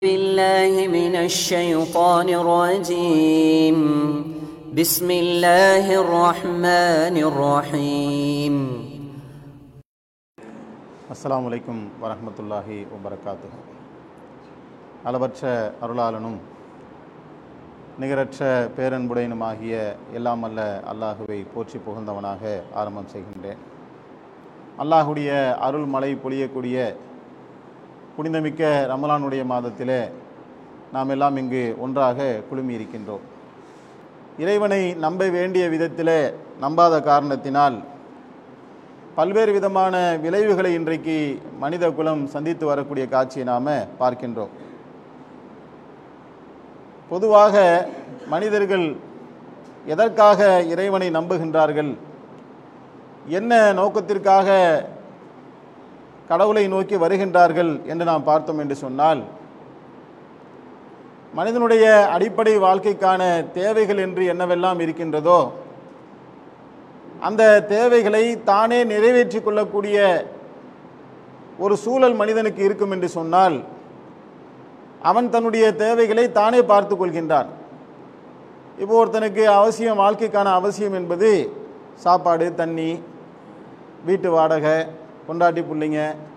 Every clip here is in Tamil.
بالله من الشيطان الرجيم بسم الله الرحمن الرحيم அஸ்ஸலாமு அலைக்கும் வரஹ்மத்துல்லாஹி வபரகாத்துஹு அளவற்ற அருளாளனும் நிகரற்ற பேரன்புடையனுமாகிய எல்லாம் அல்ல அல்லாஹுவை போற்றி புகழ்ந்தவனாக ஆரம்பம் செய்கின்றேன் அல்லாஹுடைய அருள் மழை பொழியக்கூடிய புனிதமிக்க ரமலானுடைய மாதத்திலே நாம் எல்லாம் இங்கு ஒன்றாக குழுமி இருக்கின்றோம் இறைவனை நம்ப வேண்டிய விதத்திலே நம்பாத காரணத்தினால் பல்வேறு விதமான விளைவுகளை இன்றைக்கு மனித குலம் சந்தித்து வரக்கூடிய காட்சியை நாம் பார்க்கின்றோம் பொதுவாக மனிதர்கள் எதற்காக இறைவனை நம்புகின்றார்கள் என்ன நோக்கத்திற்காக கடவுளை நோக்கி வருகின்றார்கள் என்று நாம் பார்த்தோம் என்று சொன்னால் மனிதனுடைய அடிப்படை வாழ்க்கைக்கான தேவைகள் என்று என்னவெல்லாம் இருக்கின்றதோ அந்த தேவைகளை தானே நிறைவேற்றிக் கொள்ளக்கூடிய ஒரு சூழல் மனிதனுக்கு இருக்கும் என்று சொன்னால் அவன் தன்னுடைய தேவைகளை தானே பார்த்து கொள்கின்றான் இப்போ ஒருத்தனுக்கு அவசியம் வாழ்க்கைக்கான அவசியம் என்பது சாப்பாடு தண்ணி வீட்டு வாடகை கொண்டாட்டி பிள்ளைங்க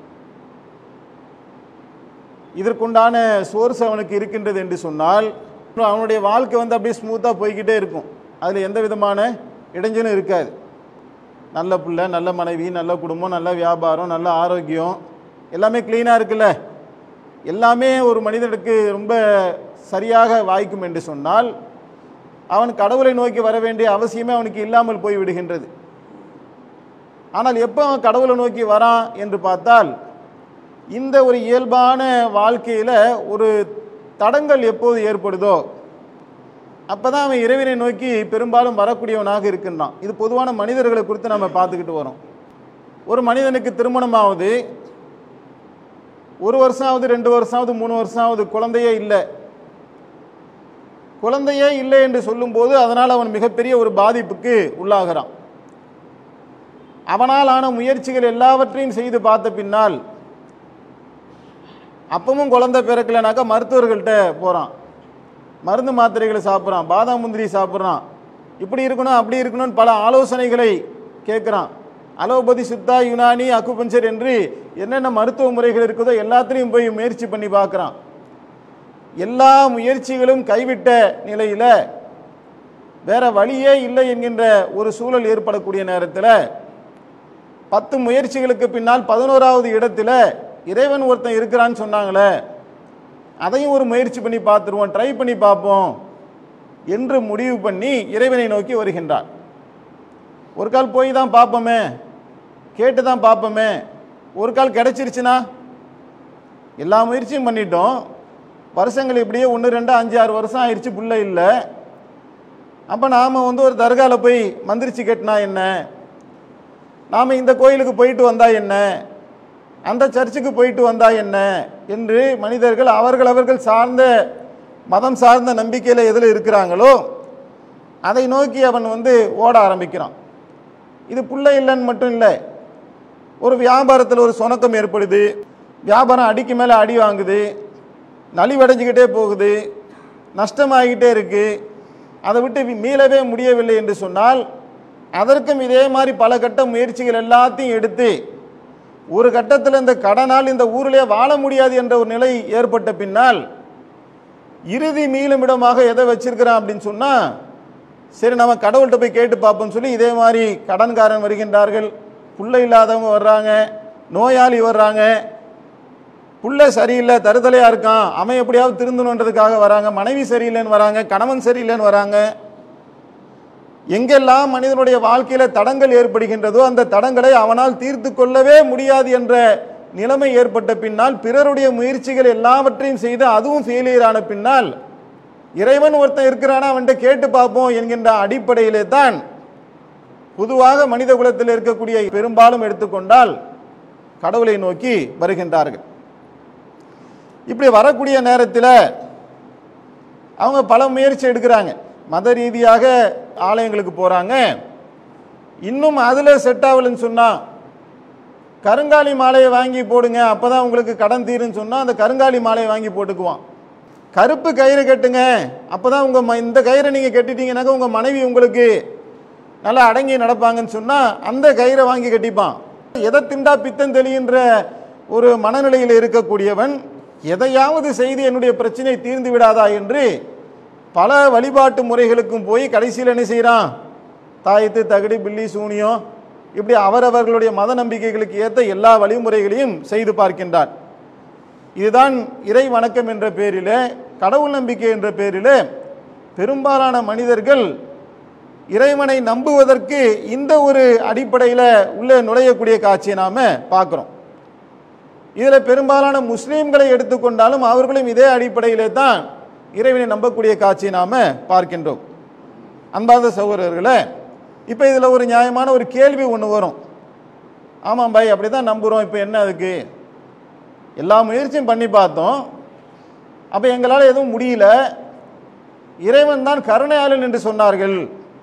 இதற்குண்டான சோர்ஸ் அவனுக்கு இருக்கின்றது என்று சொன்னால் அவனுடைய வாழ்க்கை வந்து அப்படியே ஸ்மூத்தாக போய்கிட்டே இருக்கும் அதில் எந்த விதமான இடைஞ்சலும் இருக்காது நல்ல பிள்ளை நல்ல மனைவி நல்ல குடும்பம் நல்ல வியாபாரம் நல்ல ஆரோக்கியம் எல்லாமே க்ளீனாக இருக்குல்ல எல்லாமே ஒரு மனிதனுக்கு ரொம்ப சரியாக வாய்க்கும் என்று சொன்னால் அவன் கடவுளை நோக்கி வர வேண்டிய அவசியமே அவனுக்கு இல்லாமல் போய் விடுகின்றது ஆனால் எப்போ அவன் கடவுளை நோக்கி வரான் என்று பார்த்தால் இந்த ஒரு இயல்பான வாழ்க்கையில் ஒரு தடங்கள் எப்போது ஏற்படுதோ அப்போ தான் அவன் இறைவனை நோக்கி பெரும்பாலும் வரக்கூடியவனாக இருக்கின்றான் இது பொதுவான மனிதர்களை குறித்து நம்ம பார்த்துக்கிட்டு வரோம் ஒரு மனிதனுக்கு திருமணமாவது ஒரு வருஷம் ஆகுது ரெண்டு வருஷம் ஆகுது மூணு வருஷம் ஆகுது குழந்தையே இல்லை குழந்தையே இல்லை என்று சொல்லும்போது அதனால் அவன் மிகப்பெரிய ஒரு பாதிப்புக்கு உள்ளாகிறான் அவனால் ஆன முயற்சிகள் எல்லாவற்றையும் செய்து பார்த்த பின்னால் அப்பவும் குழந்தை பிறக்கலைனாக்கா மருத்துவர்கள்ட்ட போகிறான் மருந்து மாத்திரைகளை சாப்பிட்றான் பாதாம் முந்திரி சாப்பிட்றான் இப்படி இருக்கணும் அப்படி இருக்கணும்னு பல ஆலோசனைகளை கேட்குறான் அலோபதி சித்தா யுனானி அக்குபஞ்சர் என்று என்னென்ன மருத்துவ முறைகள் இருக்குதோ எல்லாத்துலேயும் போய் முயற்சி பண்ணி பார்க்குறான் எல்லா முயற்சிகளும் கைவிட்ட நிலையில் வேற வழியே இல்லை என்கின்ற ஒரு சூழல் ஏற்படக்கூடிய நேரத்தில் பத்து முயற்சிகளுக்கு பின்னால் பதினோராவது இடத்துல இறைவன் ஒருத்தன் இருக்கிறான்னு சொன்னாங்களே அதையும் ஒரு முயற்சி பண்ணி பார்த்துருவோம் ட்ரை பண்ணி பார்ப்போம் என்று முடிவு பண்ணி இறைவனை நோக்கி வருகின்றார் ஒரு கால் போய் தான் பார்ப்போமே கேட்டு தான் பார்ப்போமே ஒரு கால் கிடைச்சிருச்சுன்னா எல்லா முயற்சியும் பண்ணிட்டோம் வருஷங்கள் இப்படியே ஒன்று ரெண்டு அஞ்சு ஆறு வருஷம் ஆயிடுச்சு புள்ள இல்லை அப்போ நாம் வந்து ஒரு தர்காவில் போய் மந்திரிச்சு கேட்டினா என்ன நாம் இந்த கோயிலுக்கு போயிட்டு வந்தா என்ன அந்த சர்ச்சுக்கு போயிட்டு வந்தா என்ன என்று மனிதர்கள் அவர்கள் அவர்கள் சார்ந்த மதம் சார்ந்த நம்பிக்கையில் எதில் இருக்கிறாங்களோ அதை நோக்கி அவன் வந்து ஓட ஆரம்பிக்கிறான் இது புள்ள இல்லைன்னு மட்டும் இல்லை ஒரு வியாபாரத்தில் ஒரு சுணக்கம் ஏற்படுது வியாபாரம் அடிக்கு மேலே அடி வாங்குது நலிவடைஞ்சிக்கிட்டே போகுது நஷ்டமாகிக்கிட்டே இருக்குது அதை விட்டு மீளவே முடியவில்லை என்று சொன்னால் அதற்கும் இதே மாதிரி பல கட்ட முயற்சிகள் எல்லாத்தையும் எடுத்து ஒரு கட்டத்தில் இந்த கடனால் இந்த ஊரிலே வாழ முடியாது என்ற ஒரு நிலை ஏற்பட்ட பின்னால் இறுதி மீளுமிடமாக எதை வச்சிருக்கிறான் அப்படின்னு சொன்னால் சரி நம்ம கடவுள்கிட்ட போய் கேட்டு பார்ப்போம்னு சொல்லி இதே மாதிரி கடன்காரன் வருகின்றார்கள் புள்ள இல்லாதவங்க வர்றாங்க நோயாளி வர்றாங்க புள்ள சரியில்லை தருதலையாக இருக்கான் அவன் எப்படியாவது திருந்தணுன்றதுக்காக வராங்க மனைவி சரியில்லைன்னு வராங்க கணவன் சரியில்லைன்னு வராங்க எங்கெல்லாம் மனிதனுடைய வாழ்க்கையில் தடங்கள் ஏற்படுகின்றதோ அந்த தடங்களை அவனால் தீர்த்து கொள்ளவே முடியாது என்ற நிலைமை ஏற்பட்ட பின்னால் பிறருடைய முயற்சிகள் எல்லாவற்றையும் செய்து அதுவும் ஃபெயிலியர் ஆன பின்னால் இறைவன் ஒருத்தன் இருக்கிறானா அவன்கிட்ட கேட்டு பார்ப்போம் என்கின்ற அடிப்படையிலே தான் பொதுவாக மனித குலத்தில் இருக்கக்கூடிய பெரும்பாலும் எடுத்துக்கொண்டால் கடவுளை நோக்கி வருகின்றார்கள் இப்படி வரக்கூடிய நேரத்தில் அவங்க பல முயற்சி எடுக்கிறாங்க மத ரீதியாக ஆலயங்களுக்கு போகிறாங்க இன்னும் அதில் செட் ஆகலைன்னு சொன்னால் கருங்காலி மாலையை வாங்கி போடுங்க அப்போ தான் உங்களுக்கு கடன் தீருன்னு சொன்னால் அந்த கருங்காலி மாலையை வாங்கி போட்டுக்குவான் கருப்பு கயிறு கட்டுங்க அப்பதான் உங்க ம- இந்த கயிறை நீங்க கட்டிட்டீங்கன்னாக்க உங்க மனைவி உங்களுக்கு நல்லா அடங்கி நடப்பாங்கன்னு சொன்னா அந்த கயிறை வாங்கி கட்டிப்பான் எதை திண்டா பித்தம் தெளிகின்ற ஒரு மனநிலையில் இருக்கக்கூடியவன் எதையாவது செய்து என்னுடைய பிரச்சனை தீர்ந்து விடாதா என்று பல வழிபாட்டு முறைகளுக்கும் போய் கடைசியில் என்ன செய்கிறான் தாயத்து தகடி பில்லி சூனியம் இப்படி அவரவர்களுடைய மத நம்பிக்கைகளுக்கு ஏற்ற எல்லா வழிமுறைகளையும் செய்து பார்க்கின்றான் இதுதான் இறை வணக்கம் என்ற பேரிலே கடவுள் நம்பிக்கை என்ற பேரிலே பெரும்பாலான மனிதர்கள் இறைவனை நம்புவதற்கு இந்த ஒரு அடிப்படையில் உள்ளே நுழையக்கூடிய காட்சியை நாம பார்க்குறோம் இதில் பெரும்பாலான முஸ்லீம்களை எடுத்துக்கொண்டாலும் அவர்களும் இதே அடிப்படையிலே தான் இறைவனை நம்பக்கூடிய காட்சியை நாம பார்க்கின்றோம் அன்பார்ந்த சகோதரர்களே இப்போ இதில் ஒரு நியாயமான ஒரு கேள்வி ஒன்று வரும் ஆமாம் பாய் அப்படி தான் நம்புகிறோம் இப்போ என்ன அதுக்கு எல்லா முயற்சியும் பண்ணி பார்த்தோம் அப்போ எங்களால் எதுவும் முடியல இறைவன் தான் கருணையாளன் என்று சொன்னார்கள்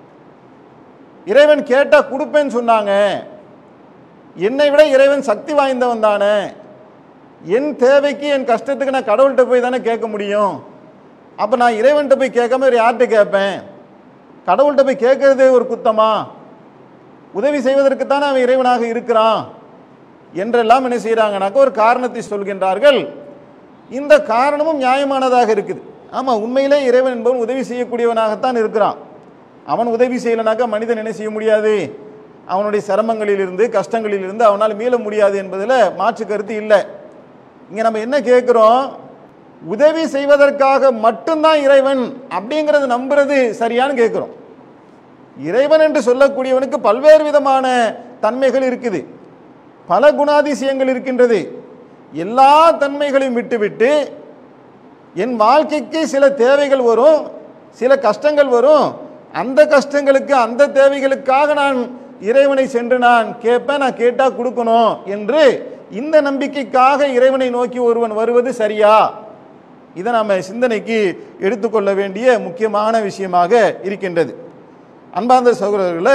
இறைவன் கேட்டால் கொடுப்பேன்னு சொன்னாங்க என்னை விட இறைவன் சக்தி வாய்ந்தவன் தானே என் தேவைக்கு என் கஷ்டத்துக்கு நான் கடவுள்கிட்ட போய் தானே கேட்க முடியும் அப்போ நான் இறைவன்கிட்ட போய் கேட்காம வேறு யார்கிட்ட கேட்பேன் கடவுள்கிட்ட போய் கேட்கறது ஒரு குத்தமா உதவி செய்வதற்கு தானே அவன் இறைவனாக இருக்கிறான் என்றெல்லாம் என்ன செய்கிறாங்கனாக்க ஒரு காரணத்தை சொல்கின்றார்கள் இந்த காரணமும் நியாயமானதாக இருக்குது ஆமாம் உண்மையிலே இறைவன் என்பவன் உதவி செய்யக்கூடியவனாகத்தான் இருக்கிறான் அவன் உதவி செய்யலைனாக்கா மனிதன் என்ன செய்ய முடியாது அவனுடைய சிரமங்களிலிருந்து கஷ்டங்களிலிருந்து அவனால் மீள முடியாது என்பதில் மாற்று கருத்து இல்லை இங்கே நம்ம என்ன கேட்குறோம் உதவி செய்வதற்காக மட்டும்தான் இறைவன் அப்படிங்கிறது நம்புறது சரியான்னு கேட்குறோம் இறைவன் என்று சொல்லக்கூடியவனுக்கு பல்வேறு விதமான தன்மைகள் இருக்குது பல குணாதிசயங்கள் இருக்கின்றது எல்லா தன்மைகளையும் விட்டுவிட்டு என் வாழ்க்கைக்கு சில தேவைகள் வரும் சில கஷ்டங்கள் வரும் அந்த கஷ்டங்களுக்கு அந்த தேவைகளுக்காக நான் இறைவனை சென்று நான் கேட்பேன் நான் கேட்டா கொடுக்கணும் என்று இந்த நம்பிக்கைக்காக இறைவனை நோக்கி ஒருவன் வருவது சரியா இதை நாம சிந்தனைக்கு எடுத்துக்கொள்ள வேண்டிய முக்கியமான விஷயமாக இருக்கின்றது அன்பார்ந்த சகோதரர்களே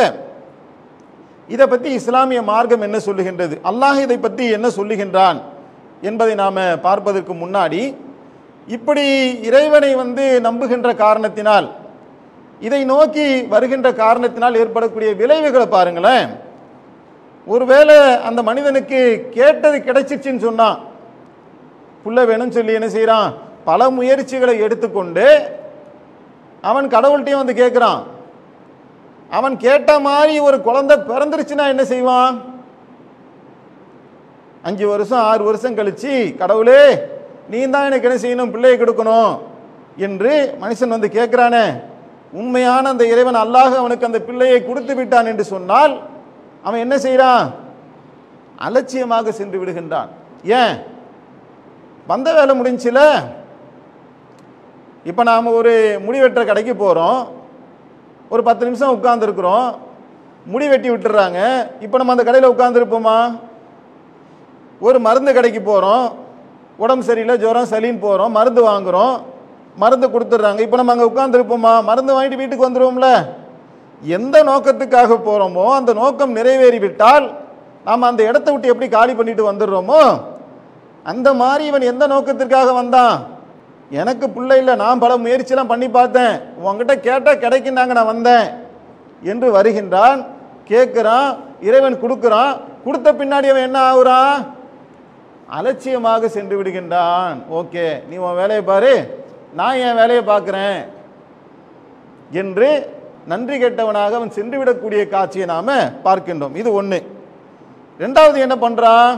இதை பற்றி இஸ்லாமிய மார்க்கம் என்ன சொல்லுகின்றது அல்லாஹ் இதை பற்றி என்ன சொல்லுகின்றான் என்பதை நாம் பார்ப்பதற்கு முன்னாடி இப்படி இறைவனை வந்து நம்புகின்ற காரணத்தினால் இதை நோக்கி வருகின்ற காரணத்தினால் ஏற்படக்கூடிய விளைவுகளை பாருங்களேன் ஒருவேளை அந்த மனிதனுக்கு கேட்டது கிடைச்சிச்சுன்னு சொன்னான் புள்ள வேணும்னு சொல்லி என்ன செய்கிறான் பல முயற்சிகளை எடுத்துக்கொண்டு அவன் கடவுள்கிட்டையும் வந்து கேட்குறான் அவன் கேட்ட மாதிரி ஒரு குழந்தை பிறந்துருச்சுன்னா என்ன செய்வான் அஞ்சு வருஷம் ஆறு வருஷம் கழிச்சு கடவுளே நீ தான் எனக்கு என்ன செய்யணும் பிள்ளையை கொடுக்கணும் என்று மனுஷன் வந்து கேட்குறானே உண்மையான அந்த இறைவன் அல்லாஹ் அவனுக்கு அந்த பிள்ளையை கொடுத்து விட்டான் என்று சொன்னால் அவன் என்ன செய்கிறான் அலட்சியமாக சென்று விடுகின்றான் ஏன் வந்த வேலை முடிஞ்சுல இப்போ நாம் ஒரு முடி வெட்டுற கடைக்கு போகிறோம் ஒரு பத்து நிமிஷம் உட்காந்துருக்குறோம் முடி வெட்டி விட்டுறாங்க இப்போ நம்ம அந்த கடையில் உட்காந்துருப்போமா ஒரு மருந்து கடைக்கு போகிறோம் உடம்பு சரியில்லை ஜுரம் சளின்னு போகிறோம் மருந்து வாங்குகிறோம் மருந்து கொடுத்துட்றாங்க இப்போ நம்ம அங்கே உட்காந்துருப்போமா மருந்து வாங்கிட்டு வீட்டுக்கு வந்துடுவோம்ல எந்த நோக்கத்துக்காக போகிறோமோ அந்த நோக்கம் நிறைவேறிவிட்டால் நாம் அந்த இடத்த விட்டு எப்படி காலி பண்ணிட்டு வந்துடுறோமோ அந்த மாதிரி இவன் எந்த நோக்கத்திற்காக வந்தான் எனக்கு பிள்ளை இல்லை நான் பல முயற்சியெல்லாம் பண்ணி பார்த்தேன் உங்ககிட்ட கேட்டால் கிடைக்குன்னாங்க நான் வந்தேன் என்று வருகின்றான் கேட்குறான் இறைவன் கொடுக்குறான் கொடுத்த பின்னாடி அவன் என்ன ஆகுறான் அலட்சியமாக சென்று விடுகின்றான் ஓகே நீ உன் வேலையை பாரு நான் என் வேலையை பார்க்குறேன் என்று நன்றி கெட்டவனாக அவன் சென்று விடக்கூடிய காட்சியை நாம பார்க்கின்றோம் இது ஒன்று ரெண்டாவது என்ன பண்றான்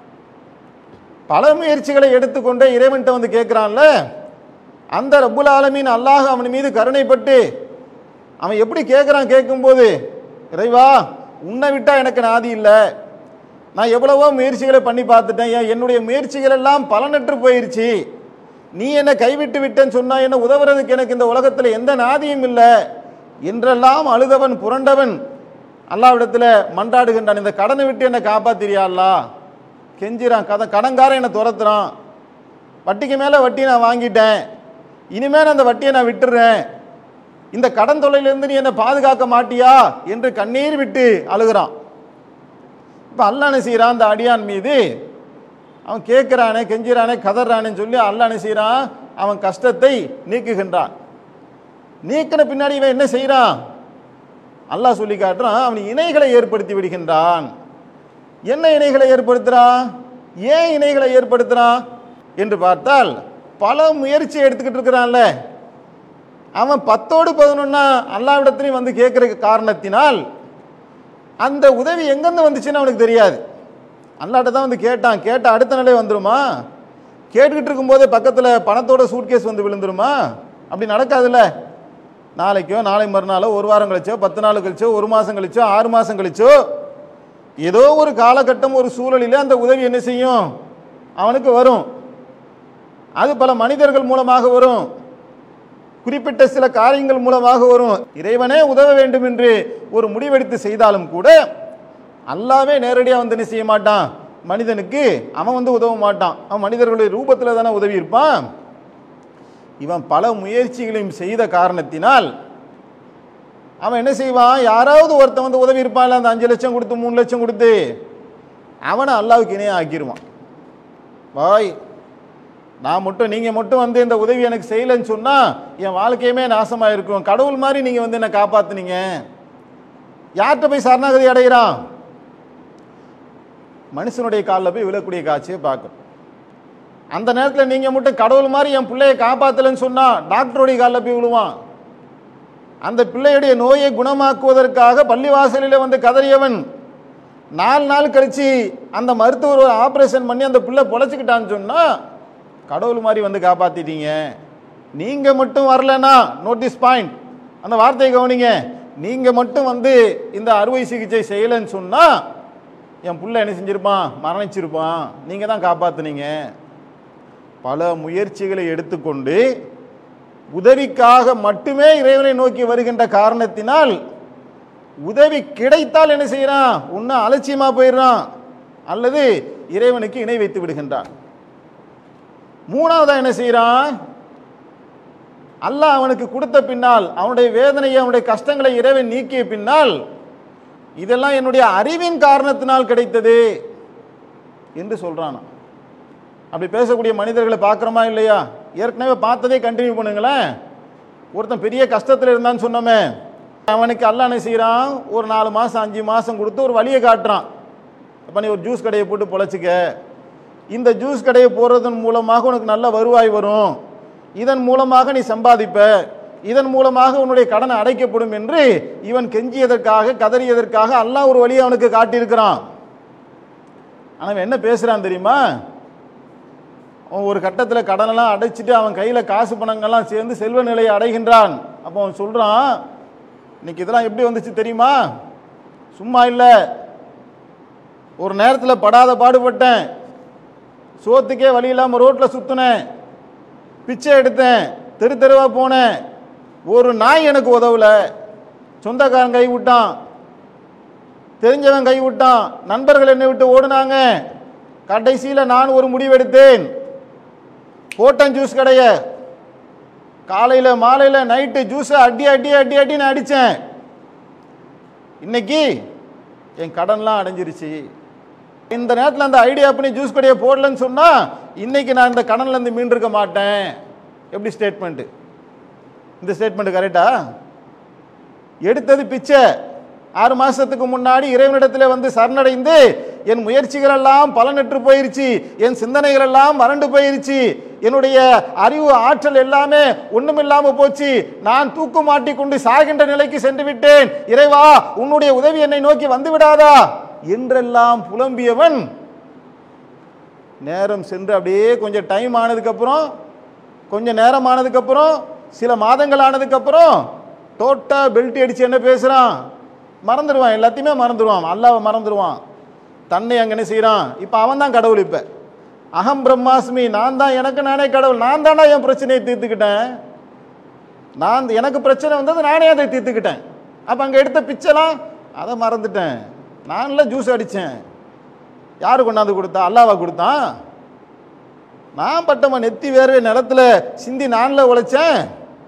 பல முயற்சிகளை எடுத்துக்கொண்டே இறைவன்கிட்ட வந்து கேட்குறான்ல அந்த ரப்புல் ஆலமீன் அல்லாஹ் அவன் மீது கருணைப்பட்டு அவன் எப்படி கேட்குறான் கேட்கும்போது இறைவா உன்னை விட்டா எனக்கு நாதி இல்லை நான் எவ்வளவோ முயற்சிகளை பண்ணி பார்த்துட்டேன் ஏன் என்னுடைய முயற்சிகள் எல்லாம் பலனற்று போயிருச்சு நீ என்னை கைவிட்டு விட்டேன்னு சொன்னா என்ன உதவுறதுக்கு எனக்கு இந்த உலகத்தில் எந்த நாதியும் இல்லை என்றெல்லாம் அழுதவன் புரண்டவன் அல்லாவிடத்தில் மன்றாடுகின்றான் இந்த கடனை விட்டு என்னை காப்பாத்திரியா அல்லா கெஞ்சிறான் கதை கடன்காரன் என்னை துரத்துறான் வட்டிக்கு மேலே வட்டி நான் வாங்கிட்டேன் இனிமேல் அந்த வட்டியை நான் விட்டுறேன் இந்த கடன் தொல்லையிலிருந்து நீ என்னை பாதுகாக்க மாட்டியா என்று கண்ணீர் விட்டு அழுகிறான் இப்போ அல்லாஹ் என்ன செய்கிறான் அந்த அடியான் மீது அவன் கேட்குறானே கெஞ்சிறானே கதறானேன்னு சொல்லி அல்லாஹ் என்ன செய்கிறான் அவன் கஷ்டத்தை நீக்குகின்றான் நீக்கின பின்னாடி இவன் என்ன செய்றான் அல்லாஹ் சொல்லி காட்டுறான் அவன் இணைகளை ஏற்படுத்தி விடுகின்றான் என்ன இணைகளை ஏற்படுத்துறான் ஏன் இணைகளை ஏற்படுத்துறான் என்று பார்த்தால் பல முயற்சி எடுத்துக்கிட்டு இருக்கிறான்ல அவன் பத்தோடு பதினொன்னா அல்லாவிடத்திலையும் வந்து கேட்கிற காரணத்தினால் அந்த உதவி எங்கேருந்து வந்துச்சுன்னு அவனுக்கு தெரியாது அல்லாட்ட தான் வந்து கேட்டான் கேட்ட அடுத்த நிலை வந்துருமா கேட்டுக்கிட்டு இருக்கும்போதே பக்கத்தில் பணத்தோட சூட்கேஸ் வந்து விழுந்துருமா அப்படி நடக்காதுல்ல நாளைக்கோ நாளை மறுநாளோ ஒரு வாரம் கழிச்சோ பத்து நாள் கழிச்சோ ஒரு மாதம் கழிச்சோ ஆறு மாதம் கழிச்சோ ஏதோ ஒரு காலகட்டம் ஒரு சூழலில் அந்த உதவி என்ன செய்யும் அவனுக்கு வரும் அது பல மனிதர்கள் மூலமாக வரும் குறிப்பிட்ட சில காரியங்கள் மூலமாக வரும் இறைவனே உதவ வேண்டும் என்று ஒரு முடிவெடுத்து செய்தாலும் கூட அல்லாவே நேரடியாக வந்து என்ன செய்ய மாட்டான் மனிதனுக்கு அவன் வந்து உதவ மாட்டான் அவன் மனிதர்களுடைய ரூபத்தில் தானே உதவி இருப்பான் இவன் பல முயற்சிகளையும் செய்த காரணத்தினால் அவன் என்ன செய்வான் யாராவது ஒருத்தன் வந்து உதவி இருப்பான்ல அந்த அஞ்சு லட்சம் கொடுத்து மூணு லட்சம் கொடுத்து அவனை அல்லாவுக்கு இணையாக ஆக்கிடுவான் பாய் நான் மட்டும் நீங்கள் மட்டும் வந்து இந்த உதவி எனக்கு செய்யலைன்னு சொன்னால் என் வாழ்க்கையுமே நாசமாக இருக்கும் கடவுள் மாதிரி நீங்கள் வந்து என்னை காப்பாற்றுனீங்க யார்கிட்ட போய் சரணாகதி அடைகிறான் மனுஷனுடைய காலில் போய் விழக்கூடிய காட்சியை பார்க்கும் அந்த நேரத்தில் நீங்கள் மட்டும் கடவுள் மாதிரி என் பிள்ளையை காப்பாற்றலைன்னு சொன்னால் டாக்டருடைய காலில் போய் விழுவான் அந்த பிள்ளையுடைய நோயை குணமாக்குவதற்காக பள்ளிவாசலில் வந்து கதறியவன் நாலு நாள் கழிச்சு அந்த மருத்துவர் ஒரு ஆப்ரேஷன் பண்ணி அந்த பிள்ளை பொழைச்சிக்கிட்டான்னு சொன்னால் கடவுள் மாதிரி வந்து காப்பாற்றிட்டீங்க நீங்கள் மட்டும் வரலனா நோட்டீஸ் பாயிண்ட் அந்த வார்த்தையை கவனிங்க நீங்கள் மட்டும் வந்து இந்த அறுவை சிகிச்சை செய்யலைன்னு சொன்னால் என் புள்ள என்ன செஞ்சிருப்பான் மரணிச்சிருப்பான் நீங்கள் தான் காப்பாற்றுனீங்க பல முயற்சிகளை எடுத்துக்கொண்டு உதவிக்காக மட்டுமே இறைவனை நோக்கி வருகின்ற காரணத்தினால் உதவி கிடைத்தால் என்ன செய்யறான் உன்ன அலட்சியமா போயிடுறான் அல்லது இறைவனுக்கு இணை வைத்து விடுகின்றான் மூணாவதா என்ன செய்யறான் அல்லாஹ் அவனுக்கு கொடுத்த பின்னால் அவனுடைய வேதனையை அவனுடைய கஷ்டங்களை இறைவன் நீக்கிய பின்னால் இதெல்லாம் என்னுடைய அறிவின் காரணத்தினால் கிடைத்தது என்று சொல்றானா அப்படி பேசக்கூடிய மனிதர்களை பார்க்குறோமா இல்லையா ஏற்கனவே பார்த்ததே கண்டினியூ பண்ணுங்களேன் ஒருத்தன் பெரிய கஷ்டத்தில் இருந்தான்னு சொன்னோமே அவனுக்கு அல்ல என்ன செய்கிறான் ஒரு நாலு மாதம் அஞ்சு மாதம் கொடுத்து ஒரு வழியை காட்டுறான் அப்போ நீ ஒரு ஜூஸ் கடையை போட்டு பொழைச்சிக்க இந்த ஜூஸ் கடையை போடுறதன் மூலமாக உனக்கு நல்ல வருவாய் வரும் இதன் மூலமாக நீ சம்பாதிப்ப இதன் மூலமாக உன்னுடைய கடன் அடைக்கப்படும் என்று இவன் கெஞ்சியதற்காக கதறியதற்காக அல்லாஹ் ஒரு வழியை அவனுக்கு காட்டியிருக்கிறான் ஆனால் என்ன பேசுகிறான் தெரியுமா அவன் ஒரு கட்டத்தில் கடனெல்லாம் அடைச்சிட்டு அவன் கையில் காசு பணங்கள்லாம் சேர்ந்து செல்வ நிலையை அடைகின்றான் அப்போ அவன் சொல்கிறான் இன்னைக்கு இதெல்லாம் எப்படி வந்துச்சு தெரியுமா சும்மா இல்லை ஒரு நேரத்தில் படாத பாடுபட்டேன் சோத்துக்கே வழி இல்லாமல் ரோட்டில் சுற்றினேன் பிச்சை எடுத்தேன் தெரு தெருவாக போனேன் ஒரு நாய் எனக்கு உதவல சொந்தக்காரன் கை விட்டான் தெரிஞ்சவன் கை விட்டான் நண்பர்கள் என்னை விட்டு ஓடுனாங்க கடைசியில் நான் ஒரு முடிவெடுத்தேன் போட்டேன் ஜூஸ் கடைய காலையில் மாலையில் நைட்டு ஜூஸை அடி அடி அடி அடி நான் அடித்தேன் இன்னைக்கு என் கடன்லாம் அடைஞ்சிருச்சு இந்த நேரத்தில் அந்த ஐடியா பண்ணி ஜூஸ் கடையை போடலன்னு சொன்னால் இன்னைக்கு நான் இந்த கடன்லேருந்து மீண்டிருக்க மாட்டேன் எப்படி ஸ்டேட்மெண்ட்டு இந்த ஸ்டேட்மெண்ட் கரெக்டா எடுத்தது பிச்சை ஆறு மாசத்துக்கு முன்னாடி இறைவனிடத்தில் வந்து சரணடைந்து என் முயற்சிகள் எல்லாம் பலனற்று போயிருச்சு என் சிந்தனைகள் எல்லாம் வறண்டு போயிருச்சு என்னுடைய அறிவு ஆற்றல் எல்லாமே ஒண்ணுமில்லாம போச்சு நான் தூக்கு மாட்டிக்கொண்டு சாகின்ற நிலைக்கு சென்று விட்டேன் இறைவா உன்னுடைய உதவி என்னை நோக்கி வந்து விடாதா என்றெல்லாம் புலம்பியவன் நேரம் சென்று அப்படியே கொஞ்சம் டைம் ஆனதுக்கப்புறம் கொஞ்சம் நேரம் ஆனதுக்கப்புறம் சில மாதங்கள் ஆனதுக்கப்புறம் டோட்டா பெல்ட் அடிச்சு என்ன பேசுகிறான் மறந்துடுவான் எல்லாத்தையுமே மறந்துடுவான் அல்லாவை மறந்துடுவான் தன்னை அங்கே என்ன செய்கிறான் இப்போ அவன் தான் கடவுள் இப்போ அகம் பிரம்மாஸ்மி நான் தான் எனக்கு நானே கடவுள் நான் தானே என் பிரச்சனையை தீர்த்துக்கிட்டேன் நான் எனக்கு பிரச்சனை வந்தது நானே அதை தீர்த்துக்கிட்டேன் அப்போ அங்கே எடுத்த பிச்சைலாம் அதை மறந்துட்டேன் நான்ல ஜூஸ் அடித்தேன் யார் கொண்டாந்து கொடுத்தா அல்லாவா கொடுத்தான் நான் பட்டவன் நெத்தி வேறு நிலத்துல சிந்தி நான்ல உழைச்சேன்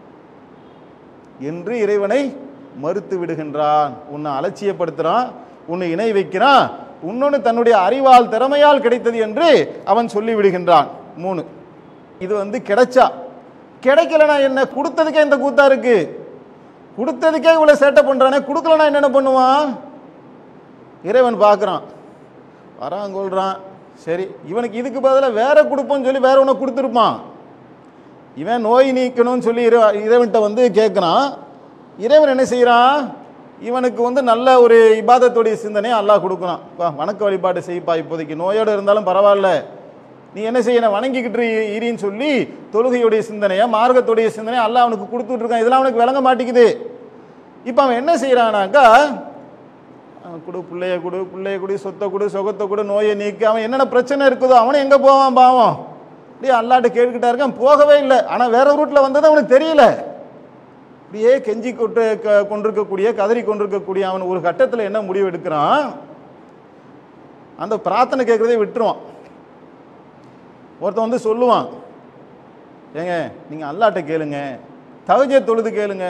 என்று இறைவனை மறுத்து விடுகின்றான் உன்னை அலட்சியப்படுத்துறான் உன்னை இணை வைக்கிறான் இன்னொன்று தன்னுடைய அறிவால் திறமையால் கிடைத்தது என்று அவன் சொல்லி விடுகின்றான் மூணு இது வந்து கிடைச்சா கிடைக்கலனா என்ன கொடுத்ததுக்கே இந்த கூத்தா இருக்கு கொடுத்ததுக்கே இவ்வளவு சேட்டை பண்றானே கொடுக்கலனா என்னென்ன பண்ணுவான் இறைவன் பார்க்குறான் வரான் கொள்றான் சரி இவனுக்கு இதுக்கு பதிலாக வேற கொடுப்போம்னு சொல்லி வேற ஒன்று கொடுத்துருப்பான் இவன் நோய் நீக்கணும்னு சொல்லி இறை இறைவன்கிட்ட வந்து கேட்குறான் இறைவன் என்ன செய்கிறான் இவனுக்கு வந்து நல்ல ஒரு இபாதத்துடைய சிந்தனையை அல்லாஹ் கொடுக்குறான் பா வணக்க வழிபாடு செய்ப்பா இப்போதைக்கு நோயோடு இருந்தாலும் பரவாயில்ல நீ என்ன செய்யணும் வணங்கிக்கிட்டு இரு- இரின்னு சொல்லி தொழுகையுடைய சிந்தனையை மார்க்கத்துடைய சிந்தனையை அல்லாஹ் அவனுக்கு கொடுத்துட்டு இருக்கான் இதெல்லாம் அவனுக்கு விளங்க மாட்டேங்குது இப்போ அவன் என்ன செய்கிறானாக்கா அவன் கொடு பிள்ளைய கொடு பிள்ளைய கொடு சொத்தை கொடு சொகத்தை கொடு நோயை நீக்கு அவன் என்னென்ன பிரச்சனை இருக்குதோ அவனும் எங்கே போவான் பாவம் அப்படியே அல்லாட்ட கேட்டுக்கிட்டா இருக்கான் போகவே இல்லை ஆனால் வேற ரூட்டில் வந்தது அவனுக்கு தெரியல அப்படியே கெஞ்சி கொட்டு க- கொண்டிருக்கக்கூடிய கதறி கொண்டிருக்கக்கூடிய அவன் ஒரு கட்டத்தில் என்ன முடிவு எடுக்கிறான் அந்த பிரார்த்தனை கேட்குறதே விட்டுருவான் ஒருத்தன் வந்து சொல்லுவான் ஏங்க நீங்கள் அல்லாட்ட கேளுங்க தவஜ தொழுது கேளுங்க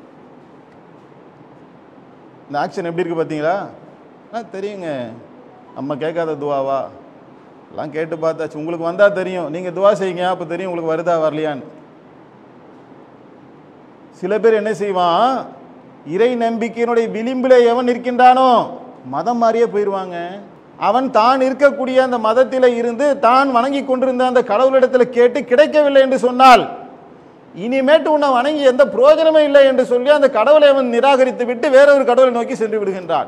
இந்த ஆக்ஷன் எப்படி இருக்கு பார்த்தீங்களா ஆ தெரியுங்க நம்ம கேட்காத துவாவா எல்லாம் கேட்டு பார்த்தாச்சு உங்களுக்கு வந்தா தெரியும் நீங்க துவா செய்யுங்க அப்போ தெரியும் உங்களுக்கு வருதா வரலையான்னு சில பேர் என்ன செய்வான் இறை நம்பிக்கையினுடைய விளிம்பில் எவன் இருக்கின்றானோ மதம் மாறியே போயிடுவாங்க அவன் தான் இருக்கக்கூடிய அந்த மதத்தில் இருந்து தான் வணங்கி கொண்டிருந்த அந்த கடவுளிடத்தில் கேட்டு கிடைக்கவில்லை என்று சொன்னால் இனிமேட்டு உன்னை வணங்கி எந்த பிரயோஜனமே இல்லை என்று சொல்லி அந்த கடவுளை அவன் நிராகரித்து விட்டு வேற ஒரு கடவுளை நோக்கி சென்று விடுகின்றான்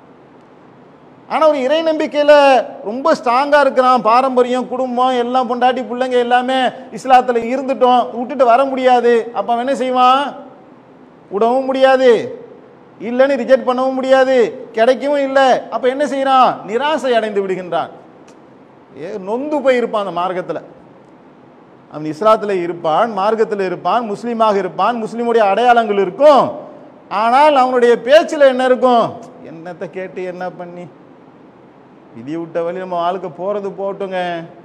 ஆனா ஒரு இறை நம்பிக்கையில ரொம்ப ஸ்ட்ராங்கா இருக்கிறான் பாரம்பரியம் குடும்பம் எல்லாம் பொண்டாட்டி பிள்ளைங்க எல்லாமே இஸ்லாத்துல இருந்துட்டோம் விட்டுட்டு வர முடியாது அப்ப அவன் என்ன செய்வான் விடவும் முடியாது இல்லைன்னு ரிஜெக்ட் பண்ணவும் முடியாது கிடைக்கவும் இல்லை அப்ப என்ன செய்யறான் நிராசை அடைந்து விடுகின்றான் ஏ நொந்து போயிருப்பான் அந்த மார்க்கத்துல அவன் இஸ்லாத்தில் இருப்பான் மார்க்கத்தில் இருப்பான் முஸ்லீமாக இருப்பான் முஸ்லீமுடைய அடையாளங்கள் இருக்கும் ஆனால் அவனுடைய பேச்சில் என்ன இருக்கும் என்னத்தை கேட்டு என்ன பண்ணி விதி விட்ட வழி நம்ம வாழ்க்கை போறது போட்டுங்க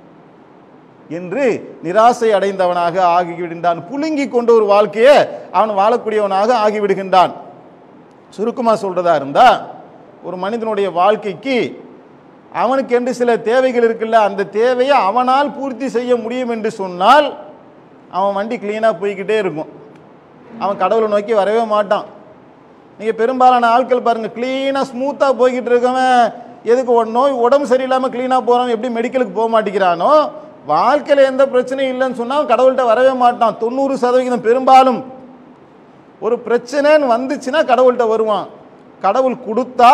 என்று நிராசை அடைந்தவனாக ஆகிவிடுகின்றான் புழுங்கி கொண்ட ஒரு வாழ்க்கையை அவன் வாழக்கூடியவனாக ஆகிவிடுகின்றான் சுருக்கமாக சொல்றதா இருந்தா ஒரு மனிதனுடைய வாழ்க்கைக்கு அவனுக்கு என்று சில தேவைகள் இருக்குல்ல அந்த தேவையை அவனால் பூர்த்தி செய்ய முடியும் என்று சொன்னால் அவன் வண்டி க்ளீனாக போய்க்கிட்டே இருக்கும் அவன் கடவுளை நோக்கி வரவே மாட்டான் நீங்கள் பெரும்பாலான ஆட்கள் பாருங்கள் க்ளீனாக ஸ்மூத்தாக போய்கிட்டு இருக்கவன் எதுக்கு ஒரு நோய் உடம்பு சரியில்லாமல் க்ளீனாக போகிறவன் எப்படி மெடிக்கலுக்கு போக மாட்டேங்கிறானோ வாழ்க்கையில் எந்த பிரச்சனையும் இல்லைன்னு சொன்னால் கடவுள்கிட்ட வரவே மாட்டான் தொண்ணூறு சதவிகிதம் பெரும்பாலும் ஒரு பிரச்சனைன்னு வந்துச்சுன்னா கடவுள்கிட்ட வருவான் கடவுள் கொடுத்தா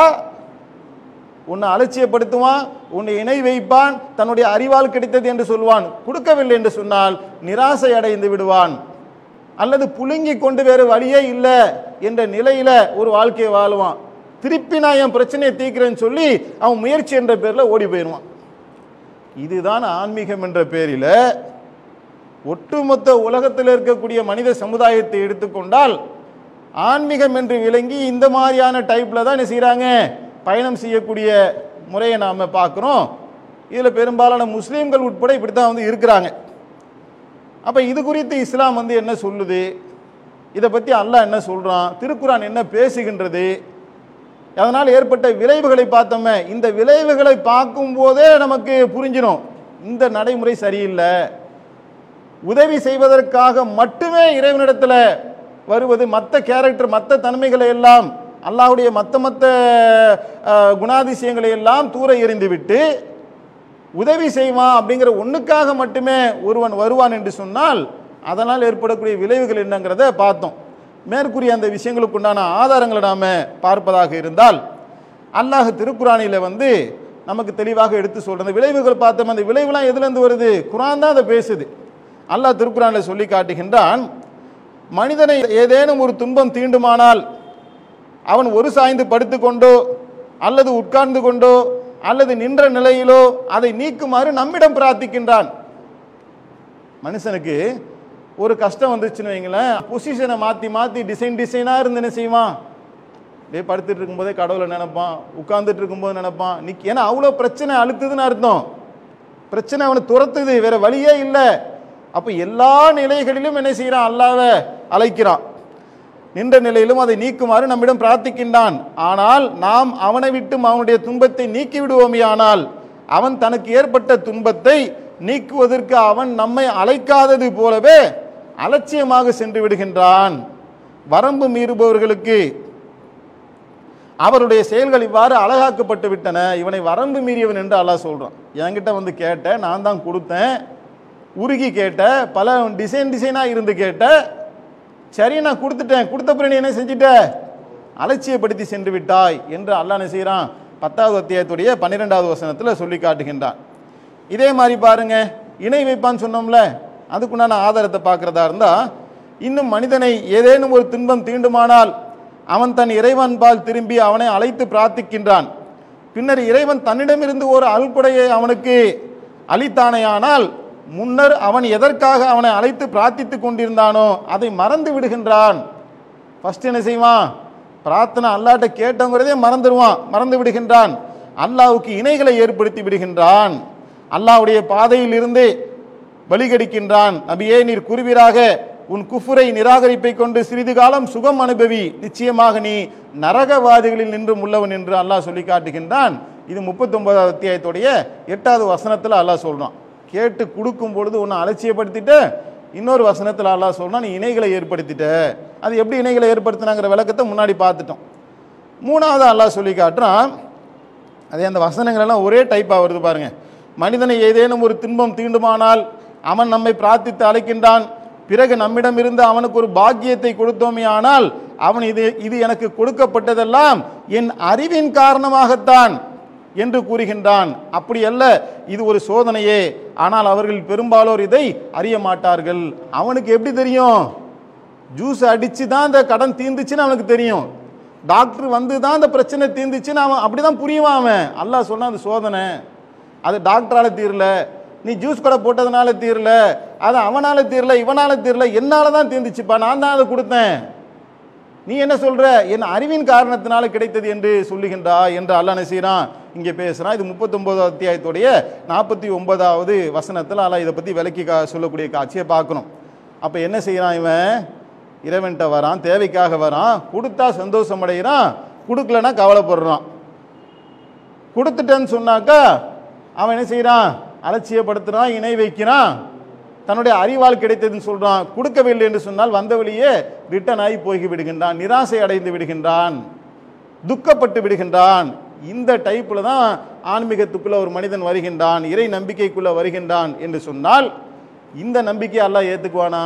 உன்னை அலட்சியப்படுத்துவான் உன்னை இணை வைப்பான் தன்னுடைய அறிவால் கிடைத்தது என்று சொல்வான் கொடுக்கவில்லை என்று சொன்னால் நிராசை அடைந்து விடுவான் அல்லது புழுங்கி கொண்டு வேறு வழியே இல்லை என்ற நிலையில ஒரு வாழ்க்கையை வாழுவான் திருப்பி நான் என் பிரச்சனையை தீர்க்கிறேன்னு சொல்லி அவன் முயற்சி என்ற பேர்ல ஓடி போயிடுவான் இதுதான் ஆன்மீகம் என்ற பேரில் ஒட்டுமொத்த உலகத்தில் இருக்கக்கூடிய மனித சமுதாயத்தை எடுத்துக்கொண்டால் ஆன்மீகம் என்று விளங்கி இந்த மாதிரியான டைப்ல தான் என்ன செய்கிறாங்க பயணம் செய்யக்கூடிய முறையை நாம் பார்க்குறோம் இதில் பெரும்பாலான முஸ்லீம்கள் உட்பட இப்படி தான் வந்து இருக்கிறாங்க அப்போ இது குறித்து இஸ்லாம் வந்து என்ன சொல்லுது இதை பற்றி அல்லாஹ் என்ன சொல்கிறான் திருக்குரான் என்ன பேசுகின்றது அதனால் ஏற்பட்ட விளைவுகளை பார்த்தோமே இந்த விளைவுகளை பார்க்கும்போதே நமக்கு புரிஞ்சிடும் இந்த நடைமுறை சரியில்லை உதவி செய்வதற்காக மட்டுமே இறைவனிடத்தில் வருவது மற்ற கேரக்டர் மற்ற தன்மைகளை எல்லாம் அல்லாஹ்வுடைய மற்ற மற்ற அஹ், குணாதிசயங்களை எல்லாம் தூர எறிந்துவிட்டு உதவி செய்வான் அப்படிங்கிற ஒண்ணுக்காக மட்டுமே ஒருவன் வருவான் என்று சொன்னால் அதனால் ஏற்படக்கூடிய விளைவுகள் என்னங்கிறத பார்த்தோம் மேற்கூறிய அந்த விஷயங்களுக்கு உண்டான ஆதாரங்களை நாம பார்ப்பதாக இருந்தால் அல்லாஹ் திருக்குறானில வந்து நமக்கு தெளிவாக எடுத்து சொல்ற அந்த விளைவுகள் பார்த்தோம் அந்த விளைவுலாம் எதுலேருந்து வருது குரான் தான் அதை பேசுது அல்லாஹ் திருக்குறானில் சொல்லி காட்டுகின்றான் மனிதனை ஏதேனும் ஒரு துன்பம் தீண்டுமானால் அவன் ஒரு சாய்ந்து படுத்துக்கொண்டோ அல்லது உட்கார்ந்து கொண்டோ அல்லது நின்ற நிலையிலோ அதை நீக்குமாறு நம்மிடம் பிரார்த்திக்கின்றான் மனுஷனுக்கு ஒரு கஷ்டம் வந்துச்சுன்னு வைங்களேன் பொசிஷனை மாற்றி மாற்றி டிசைன் டிசைனாக இருந்து என்ன செய்வான் அப்படியே படுத்துட்டு இருக்கும்போதே கடவுளை நினைப்பான் உட்கார்ந்துட்டு இருக்கும்போது நினைப்பான் நிக் ஏன்னா அவ்வளோ பிரச்சனை அழுத்துதுன்னு அர்த்தம் பிரச்சனை அவனை துரத்துது வேற வழியே இல்லை அப்போ எல்லா நிலைகளிலும் என்ன செய்கிறான் அல்லாவை அழைக்கிறான் நின்ற நிலையிலும் அதை நீக்குமாறு நம்மிடம் பிரார்த்திக்கின்றான் ஆனால் நாம் அவனை விட்டும் அவனுடைய துன்பத்தை நீக்கி விடுவோமேயானால் அவன் தனக்கு ஏற்பட்ட துன்பத்தை நீக்குவதற்கு அவன் நம்மை அழைக்காதது போலவே அலட்சியமாக சென்று விடுகின்றான் வரம்பு மீறுபவர்களுக்கு அவருடைய செயல்கள் இவ்வாறு அழகாக்கப்பட்டு விட்டன இவனை வரம்பு மீறியவன் என்று அல்லாஹ் சொல்றான் என்கிட்ட வந்து கேட்ட நான் தான் கொடுத்தேன் உருகி கேட்ட பல டிசைன் டிசைனாக இருந்து கேட்ட சரி நான் கொடுத்துட்டேன் கொடுத்த பிறகு நீ என்ன செஞ்சிட்ட அலட்சியப்படுத்தி சென்று விட்டாய் என்று அல்லாஹ் என்ன செய்கிறான் பத்தாவது அத்தியாயத்துடைய பன்னிரெண்டாவது வசனத்தில் சொல்லி காட்டுகின்றான் இதே மாதிரி பாருங்க இணை வைப்பான்னு சொன்னோம்ல அதுக்குண்டான ஆதாரத்தை பார்க்கறதா இருந்தா இன்னும் மனிதனை ஏதேனும் ஒரு துன்பம் தீண்டுமானால் அவன் தன் இறைவன்பால் திரும்பி அவனை அழைத்து பிரார்த்திக்கின்றான் பின்னர் இறைவன் தன்னிடமிருந்து ஒரு அல்குடையை அவனுக்கு அளித்தானேயானால் முன்னர் அவன் எதற்காக அவனை அழைத்து பிரார்த்தித்துக் கொண்டிருந்தானோ அதை மறந்து விடுகின்றான் ஃபர்ஸ்ட் என்ன செய்வான் பிரார்த்தனை அல்லாட்ட கேட்டோங்கிறதே மறந்துடுவான் மறந்து விடுகின்றான் அல்லாவுக்கு இணைகளை ஏற்படுத்தி விடுகின்றான் அல்லாவுடைய பாதையில் இருந்து வழிகடிக்கின்றான் நபியே நீர் கூறுவீராக உன் குஃபுரை நிராகரிப்பை கொண்டு சிறிது காலம் சுகம் அனுபவி நிச்சயமாக நீ நரகவாதிகளில் நின்றும் உள்ளவன் என்று அல்லாஹ் சொல்லி காட்டுகின்றான் இது முப்பத்தொன்பதாவது அத்தியாயத்துடைய எட்டாவது வசனத்தில் அல்லாஹ் சொல்றான் கேட்டு கொடுக்கும் பொழுது உன்னை அலட்சியப்படுத்திட்டு இன்னொரு வசனத்தில் அல்லாஹ் சொல்றான் நீ இணைகளை ஏற்படுத்திட்ட அது எப்படி இணைகளை ஏற்படுத்தினாங்கிற விளக்கத்தை முன்னாடி பார்த்துட்டோம் மூணாவது அல்லாஹ் சொல்லி காட்டுறான் அதே அந்த வசனங்கள் எல்லாம் ஒரே டைப்பாக வருது பாருங்க மனிதனை ஏதேனும் ஒரு துன்பம் தீண்டுமானால் அவன் நம்மை பிரார்த்தித்து அழைக்கின்றான் பிறகு நம்மிடமிருந்து அவனுக்கு ஒரு பாக்கியத்தை கொடுத்தோமே ஆனால் அவன் இது இது எனக்கு கொடுக்கப்பட்டதெல்லாம் என் அறிவின் காரணமாகத்தான் என்று கூறுகின்றான் அப்படி அல்ல இது ஒரு சோதனையே ஆனால் அவர்கள் பெரும்பாலோர் இதை அறிய மாட்டார்கள் அவனுக்கு எப்படி தெரியும் ஜூஸ் அடிச்சு தான் அந்த கடன் தீர்ந்துச்சுன்னு அவனுக்கு தெரியும் டாக்டர் வந்து தான் அந்த பிரச்சனை தீர்ந்துச்சுன்னு அவன் அப்படிதான் புரியுவான் அவன் அல்லாஹ் சொன்னா அது சோதனை அது டாக்டரால தீரல நீ ஜூஸ் கடை போட்டதுனால தீரல அது அவனால தீரல இவனால தீரல என்னால தான் தீர்ந்துச்சுப்பா நான் தான் அதை கொடுத்தேன் நீ என்ன சொல்ற என் அறிவின் காரணத்தினால கிடைத்தது என்று சொல்லுகின்றா என்று அல்லாஹ் என்ன செய்றான் இங்கே பேசுறான் இது முப்பத்தொன்பதாவது அத்தியாயத்துடைய நாற்பத்தி ஒன்பதாவது வசனத்தில் அல்லாஹ் இதை பத்தி விளக்கி கா- சொல்லக்கூடிய காட்சியை பார்க்கணும் அப்ப என்ன செய்றான் இவன் இறைவன்கிட்ட வரான் தேவைக்காக வரான் கொடுத்தா சந்தோஷம் அடைகிறான் கொடுக்கலன்னா கவலைப்படுறான் கொடுத்துட்டேன்னு சொன்னாக்கா அவன் என்ன செய்றான் அலட்சியப்படுத்துறான் இணை வைக்கிறான் தன்னுடைய அறிவால் கிடைத்ததுன்னு சொல்றான் கொடுக்கவில்லை என்று சொன்னால் வந்த வழியே ரிட்டன் ஆகி போய் விடுகின்றான் நிராசை அடைந்து விடுகின்றான் துக்கப்பட்டு விடுகின்றான் இந்த டைப்ல தான் ஆன்மீகத்துக்குள்ள ஒரு மனிதன் வருகின்றான் இறை நம்பிக்கைக்குள்ள வருகின்றான் என்று சொன்னால் இந்த நம்பிக்கை அல்லாஹ் ஏத்துக்குவானா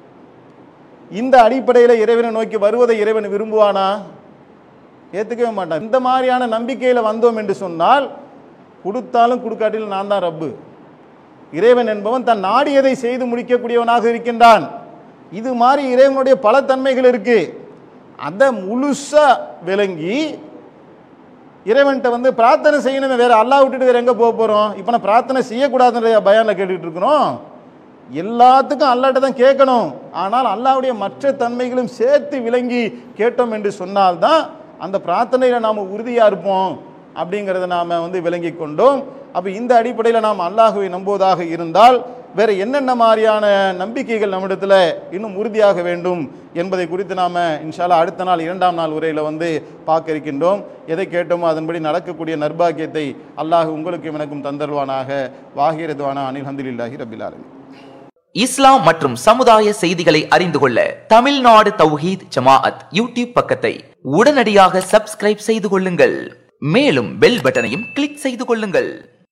இந்த அடிப்படையில் இறைவனை நோக்கி வருவதை இறைவன் விரும்புவானா ஏத்துக்கவே மாட்டான் இந்த மாதிரியான நம்பிக்கையில வந்தோம் என்று சொன்னால் கொடுத்தாலும் கொடுக்காட்டிலும் நான் தான் ரப்பு இறைவன் என்பவன் தன் நாடியதை செய்து முடிக்கக்கூடியவனாக இருக்கின்றான் இது மாதிரி இறைவனுடைய பல தன்மைகள் இருக்கு அதை முழுசா விளங்கி இறைவன்கிட்ட வந்து பிரார்த்தனை செய்யணுமே வேற அல்லாஹ் விட்டுட்டு வேற எங்க போக போறோம் இப்போ நான் பிரார்த்தனை செய்யக்கூடாதுன்ற பயான்ல கேட்டுட்டு இருக்கிறோம் எல்லாத்துக்கும் அல்லாட்ட தான் கேட்கணும் ஆனால் அல்லாஹ்வுடைய மற்ற தன்மைகளும் சேர்த்து விளங்கி கேட்டோம் என்று சொன்னால்தான் அந்த பிரார்த்தனையில நாம் உறுதியா இருப்போம் அப்படிங்கிறத நாம வந்து விளங்கி கொண்டோம் அப்ப இந்த அடிப்படையில் நாம் அல்லாஹுவை நம்புவதாக இருந்தால் வேற என்னென்ன மாதிரியான நம்பிக்கைகள் நம்மிடத்துல இன்னும் உறுதியாக வேண்டும் என்பதை குறித்து நாம இன்ஷால்லா அடுத்த நாள் இரண்டாம் நாள் உரையில வந்து பார்க்க இருக்கின்றோம் எதை கேட்டோமோ அதன்படி நடக்கக்கூடிய நர்பாக்கியத்தை அல்லாஹ் உங்களுக்கும் எனக்கும் தந்தருவானாக வாகிரதுவானா அனில் ஹந்திலில்லாஹி ரபில் ஆலமீன் இஸ்லாம் மற்றும் சமுதாய செய்திகளை அறிந்து கொள்ள தமிழ்நாடு தௌஹீத் ஜமாஅத் யூடியூப் பக்கத்தை உடனடியாக சப்ஸ்கிரைப் செய்து கொள்ளுங்கள் மேலும் பெல் பட்டனையும் கிளிக் செய்து கொள்ளுங்கள்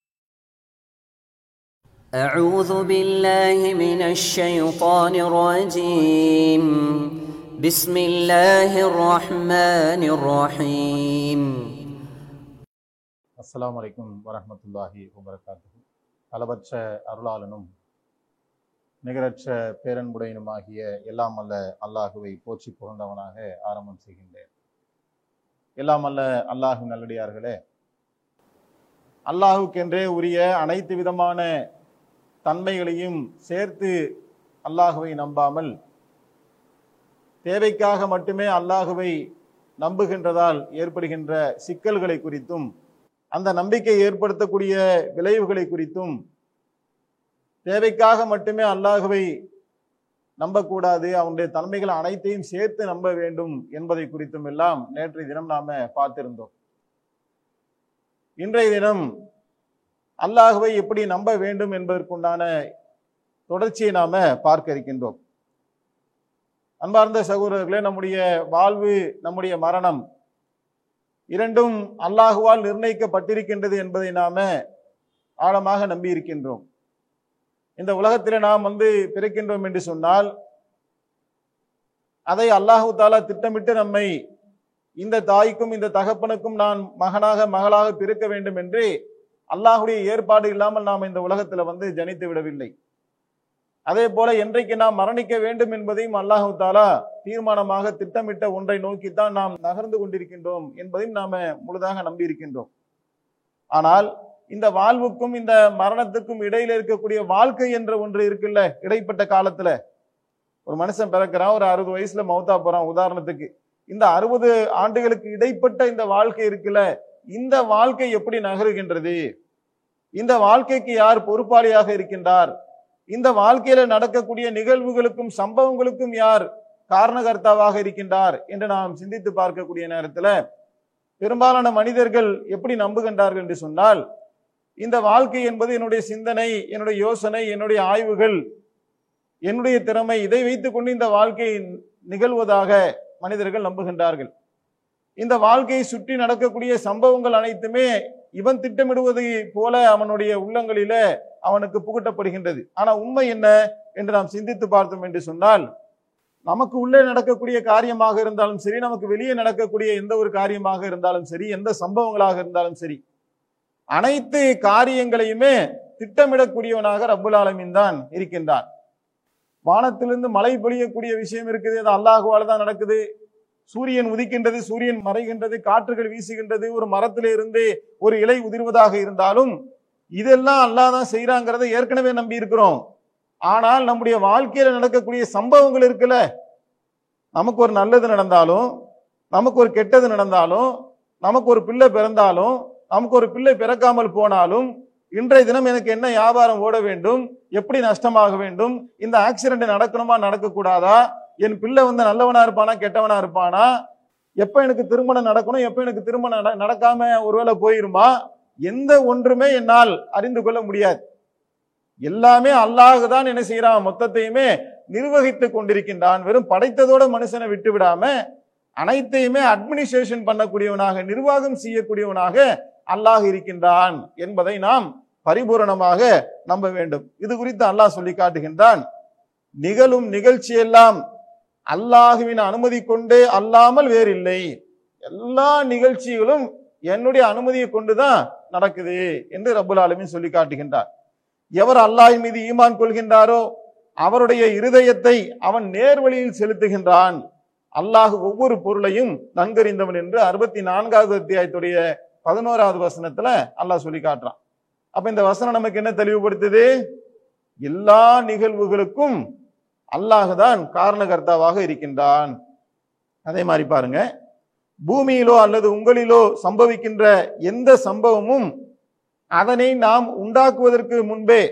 أعوذ بالله من الشيطان الرجيم بسم الله الرحمن الرحيم அஸ்ஸலாமு அலைக்கும் வரஹ்மத்துல்லாஹி வபரகாத்துஹு அளவற்ற அருளாளனும் நிகரற்ற பேரன்புடையனுமாகிய எல்லாம் அல்ல அல்லாஹுவை போற்றி புகழ்ந்தவனாக ஆரம்பம் செய்கின்றேன் எல்லாம் அல்ல அல்லாஹு நல்லடியார்களே அல்லாஹுக்கென்றே உரிய அனைத்து விதமான தன்மைகளையும் சேர்த்து அல்லாஹுவை நம்பாமல் தேவைக்காக மட்டுமே அல்லாஹுவை நம்புகின்றதால் ஏற்படுகின்ற சிக்கல்களை குறித்தும் அந்த நம்பிக்கை ஏற்படுத்தக்கூடிய விளைவுகளை குறித்தும் தேவைக்காக மட்டுமே அல்லாஹுவை நம்பக்கூடாது அவனுடைய தன்மைகள் அனைத்தையும் சேர்த்து நம்ப வேண்டும் என்பதை குறித்தும் எல்லாம் நேற்றைய தினம் நாம பார்த்திருந்தோம் இன்றைய தினம் அல்லாஹுவை எப்படி நம்ப வேண்டும் என்பதற்குண்டான தொடர்ச்சியை நாம பார்க்க இருக்கின்றோம் அன்பார்ந்த சகோதரர்களே நம்முடைய வாழ்வு நம்முடைய மரணம் இரண்டும் அல்லாஹுவால் நிர்ணயிக்கப்பட்டிருக்கின்றது என்பதை நாம ஆழமாக நம்பி இருக்கின்றோம் இந்த உலகத்தில் நாம் வந்து பிறக்கின்றோம் என்று சொன்னால் அதை அல்லாஹு தாலா திட்டமிட்டு நம்மை இந்த தாய்க்கும் இந்த தகப்பனுக்கும் நான் மகனாக மகளாக பிறக்க வேண்டும் என்று அல்லாஹுடைய ஏற்பாடு இல்லாமல் நாம் இந்த உலகத்துல வந்து ஜனித்து விடவில்லை அதே போல என்றைக்கு நாம் மரணிக்க வேண்டும் என்பதையும் அல்லாஹு தாலா தீர்மானமாக திட்டமிட்ட ஒன்றை நோக்கித்தான் நாம் நகர்ந்து கொண்டிருக்கின்றோம் என்பதையும் நாம முழுதாக நம்பி இருக்கின்றோம் ஆனால் இந்த வாழ்வுக்கும் இந்த மரணத்துக்கும் இடையில இருக்கக்கூடிய வாழ்க்கை என்ற ஒன்று இருக்குல்ல இடைப்பட்ட காலத்துல ஒரு மனுஷன் பிறக்கிறான் ஒரு அறுபது வயசுல மௌத்தா போறான் உதாரணத்துக்கு இந்த அறுபது ஆண்டுகளுக்கு இடைப்பட்ட இந்த வாழ்க்கை இருக்குல்ல இந்த வாழ்க்கை எப்படி நகருகின்றது இந்த வாழ்க்கைக்கு யார் பொறுப்பாளியாக இருக்கின்றார் இந்த வாழ்க்கையில நடக்கக்கூடிய நிகழ்வுகளுக்கும் சம்பவங்களுக்கும் யார் காரணகர்த்தாவாக இருக்கின்றார் என்று நாம் சிந்தித்து பார்க்கக்கூடிய நேரத்துல பெரும்பாலான மனிதர்கள் எப்படி நம்புகின்றார்கள் என்று சொன்னால் இந்த வாழ்க்கை என்பது என்னுடைய சிந்தனை என்னுடைய யோசனை என்னுடைய ஆய்வுகள் என்னுடைய திறமை இதை வைத்துக்கொண்டு இந்த வாழ்க்கை நிகழ்வதாக மனிதர்கள் நம்புகின்றார்கள் இந்த வாழ்க்கையை சுற்றி நடக்கக்கூடிய சம்பவங்கள் அனைத்துமே இவன் திட்டமிடுவதை போல அவனுடைய உள்ளங்களில அவனுக்கு புகட்டப்படுகின்றது ஆனா உண்மை என்ன என்று நாம் சிந்தித்து பார்த்தோம் என்று சொன்னால் நமக்கு உள்ளே நடக்கக்கூடிய காரியமாக இருந்தாலும் சரி நமக்கு வெளியே நடக்கக்கூடிய எந்த ஒரு காரியமாக இருந்தாலும் சரி எந்த சம்பவங்களாக இருந்தாலும் சரி அனைத்து காரியங்களையுமே திட்டமிடக்கூடியவனாக ரப்புல் ஆலமீன் தான் இருக்கின்றான் வானத்திலிருந்து மழை பொழியக்கூடிய விஷயம் இருக்குது அது அல்லாஹுவால தான் நடக்குது சூரியன் உதிக்கின்றது சூரியன் மறைகின்றது காற்றுகள் வீசுகின்றது ஒரு மரத்திலே இருந்து ஒரு இலை உதிர்வதாக இருந்தாலும் இதெல்லாம் அல்லாஹ் தான் செய்யறாங்கிறத ஏற்கனவே நம்பி இருக்கிறோம் ஆனால் நம்முடைய வாழ்க்கையில நடக்கக்கூடிய சம்பவங்கள் இருக்குல்ல நமக்கு ஒரு நல்லது நடந்தாலும் நமக்கு ஒரு கெட்டது நடந்தாலும் நமக்கு ஒரு பிள்ளை பிறந்தாலும் நமக்கு ஒரு பிள்ளை பிறக்காமல் போனாலும் இன்றைய தினம் எனக்கு என்ன வியாபாரம் ஓட வேண்டும் எப்படி நஷ்டமாக வேண்டும் இந்த ஆக்சிடென்ட் நடக்கணுமா நடக்கக்கூடாதா என் பிள்ளை வந்து நல்லவனா இருப்பானா கெட்டவனா இருப்பானா எப்ப எனக்கு திருமணம் நடக்கணும் எப்ப எனக்கு திருமணம் நட- நடக்காம ஒருவேளை போயிருமா எந்த ஒன்றுமே என்னால் அறிந்து கொள்ள முடியாது எல்லாமே அல்லாஹ் தான் என்ன செய்யறான் மொத்தத்தையுமே நிர்வகித்து கொண்டிருக்கின்றான் வெறும் படைத்ததோட மனுஷனை விட்டு விடாம அனைத்தையுமே அட்மினிஸ்ட்ரேஷன் பண்ணக்கூடியவனாக நிர்வாகம் செய்யக்கூடியவனாக அல்லாஹ் இருக்கின்றான் என்பதை நாம் பரிபூரணமாக நம்ப வேண்டும் இது குறித்து அல்லாஹ் சொல்லி காட்டுகின்றான் நிகழும் நிகழ்ச்சியெல்லாம் அல்லாஹுவின் அனுமதி கொண்டே அல்லாமல் வேறில்லை எல்லா நிகழ்ச்சிகளும் என்னுடைய அனுமதியை கொண்டுதான் நடக்குது என்று ரப்புல் ஆலமீன் சொல்லி காட்டுகின்றார் எவர் அல்லாஹ்வின் மீது ஈமான் கொள்கின்றாரோ அவருடைய இருதயத்தை அவன் நேர்வழியில் செலுத்துகின்றான் அல்லாஹ் ஒவ்வொரு பொருளையும் நன்கறிந்தவன் என்று அறுபத்தி நான்காவது அத்தியாயத்துடைய பதினோராவது வசனத்துல அல்லாஹ் சொல்லி காட்டுறான் அப்ப இந்த வசனம் நமக்கு என்ன தெளிவுபடுத்துது எல்லா நிகழ்வுகளுக்கும் அல்லாஹ் தான் காரணகர்த்தாவாக இருக்கின்றான் அதே மாதிரி பாருங்க பூமியிலோ அல்லது உங்களிலோ சம்பவிக்கின்ற எந்த சம்பவமும் அதனை நாம் உண்டாக்குவதற்கு முன்பே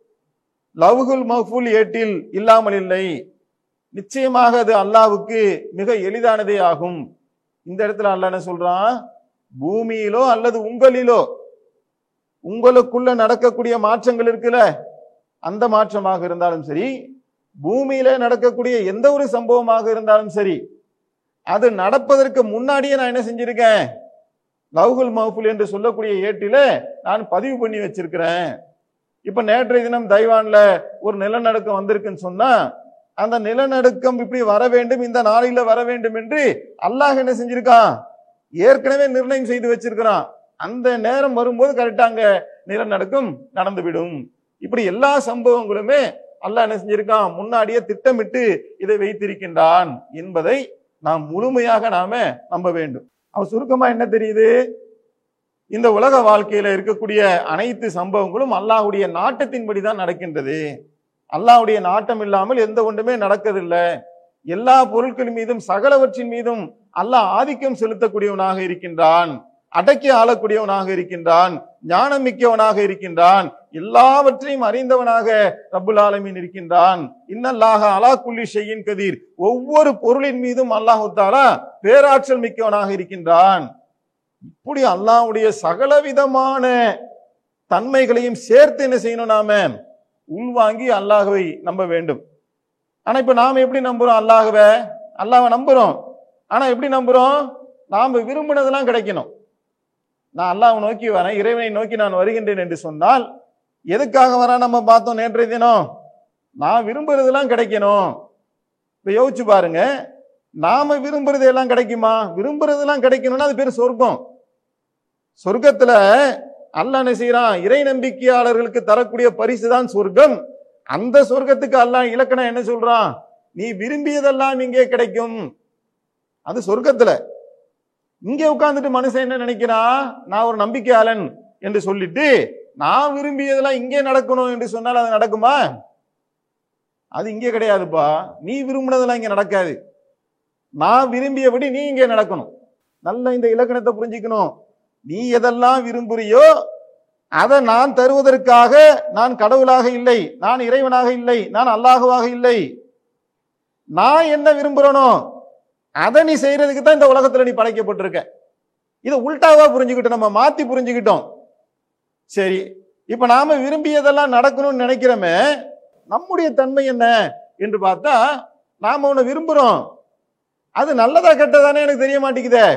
லவ்ஹுல் மஹ்ஃபூல் ஏட்டில் இல்லாமல் இல்லை நிச்சயமாக அது அல்லாஹ்வுக்கு மிக எளிதானதே ஆகும் இந்த இடத்துல அல்லாஹ் என்ன சொல்றான் பூமியிலோ அல்லது உங்களிலோ உங்களுக்குள்ள நடக்கக்கூடிய மாற்றங்கள் இருக்குல்ல அந்த மாற்றமாக இருந்தாலும் சரி பூமியில நடக்கக்கூடிய எந்த ஒரு சம்பவமாக இருந்தாலும் சரி அது நடப்பதற்கு முன்னாடியே நான் என்ன செஞ்சிருக்கேன் லவ்குல் மஹ்ஃபுல் என்று சொல்லக்கூடிய ஏட்டில நான் பதிவு பண்ணி வச்சிருக்கிறேன் இப்ப நேற்றைய தினம் தைவான்ல ஒரு நிலநடுக்கம் வந்திருக்குன்னு சொன்னா அந்த நிலநடுக்கம் இப்படி வர வேண்டும் இந்த நாளில வர வேண்டும் என்று அல்லாஹ் என்ன செஞ்சிருக்கான் ஏற்கனவே நிர்ணயம் செய்து வச்சிருக்கிறான் அந்த நேரம் வரும்போது கரெக்டா அங்க நிலநடுக்கம் நடந்துவிடும் இப்படி எல்லா சம்பவங்களுமே அல்லாஹ் என்ன செஞ்சிருக்கான் முன்னாடியே திட்டமிட்டு இதை வைத்திருக்கின்றான் என்பதை நாம் முழுமையாக நாம நம்ப வேண்டும் அவன் சுருக்கமா என்ன தெரியுது இந்த உலக வாழ்க்கையில இருக்கக்கூடிய அனைத்து சம்பவங்களும் அல்லாஹ்வுடைய நாட்டத்தின்படி தான் நடக்கின்றது அல்லாஹ்வுடைய நாட்டம் இல்லாமல் எந்த ஒன்றுமே நடக்கதில்லை எல்லா பொருட்களின் மீதும் சகலவற்றின் மீதும் அல்லாஹ் ஆதிக்கம் செலுத்தக்கூடியவனாக இருக்கின்றான் அடக்கி ஆளக்கூடியவனாக இருக்கின்றான் ஞானம் மிக்கவனாக இருக்கின்றான் எல்லாவற்றையும் அறிந்தவனாக ரப்புல் ஆலமீன் இருக்கின்றான் இன்னல்லாக அலா குல்லி ஷையின் கதீர் ஒவ்வொரு பொருளின் மீதும் அல்லாஹு தாலா பேராற்றல் மிக்கவனாக இருக்கின்றான் இப்படி அல்லாஹ்வுடைய சகலவிதமான தன்மைகளையும் சேர்த்து என்ன செய்யணும் நாம உள்வாங்கி அல்லாஹ்வை நம்ப வேண்டும் ஆனா இப்ப நாம எப்படி நம்புறோம் அல்லாஹ்வை அல்லாஹ்வை நம்புறோம் ஆனா எப்படி நம்புறோம் நாம விரும்பினதெல்லாம் கிடைக்கணும் நான் அல்லாஹ்வை நோக்கி வரேன் இறைவனை நோக்கி நான் வருகின்றேன் என்று சொன்னால் எதுக்காக வரேன் நம்ம பார்த்தோம் நேற்றைய தினம் நான் விரும்புறதெல்லாம் கிடைக்கணும் இப்ப யோசிச்சு பாருங்க நாம விரும்புறது எல்லாம் கிடைக்குமா விரும்புறதெல்லாம் கிடைக்கணும்னா அது பேர் சொர்க்கம் சொர்க்கத்துல அல்லாஹ் என்ன செய்யறான் இறை நம்பிக்கையாளர்களுக்கு தரக்கூடிய பரிசு தான் சொர்க்கம் அந்த சொர்க்கத்துக்கு அல்லாஹ் இலக்கணம் என்ன சொல்றான் நீ விரும்பியதெல்லாம் இங்கே கிடைக்கும் அது சொர்க்கத்துல இங்க உட்கார்ந்துட்டு மனுஷன் என்ன நினைக்கிறான் நான் ஒரு நம்பிக்கையாளன் என்று சொல்லிட்டு நான் விரும்பியதெல்லாம் இங்கே நடக்கணும் என்று சொன்னால் அது நடக்குமா அது இங்கே கிடையாதுப்பா நீ விரும்பினதெல்லாம் இங்க நடக்காது நான் விரும்பியபடி நீ இங்கே நடக்கணும் நல்ல இந்த இலக்கணத்தை புரிஞ்சுக்கணும் நீ எதெல்லாம் விரும்புறியோ அதை நான் தருவதற்காக நான் கடவுளாக இல்லை நான் இறைவனாக இல்லை நான் அல்லாஹுவாக இல்லை நான் என்ன விரும்புறேனோ அதை நீ செய்யறதுக்கு தான் இந்த உலகத்துல நீ படைக்கப்பட்டிருக்க இதை உல்டாவா புரிஞ்சுக்கிட்டோம் நம்ம மாத்தி புரிஞ்சுக்கிட்டோம் சரி இப்ப நாம விரும்பியதெல்லாம் நடக்கணும்னு நினைக்கிறோமே நம்முடைய தன்மை என்ன என்று பார்த்தா நாம ஒண்ணு விரும்புறோம் அது நல்லதா கெட்டதானே எனக்கு தெரிய மாட்டேங்குதே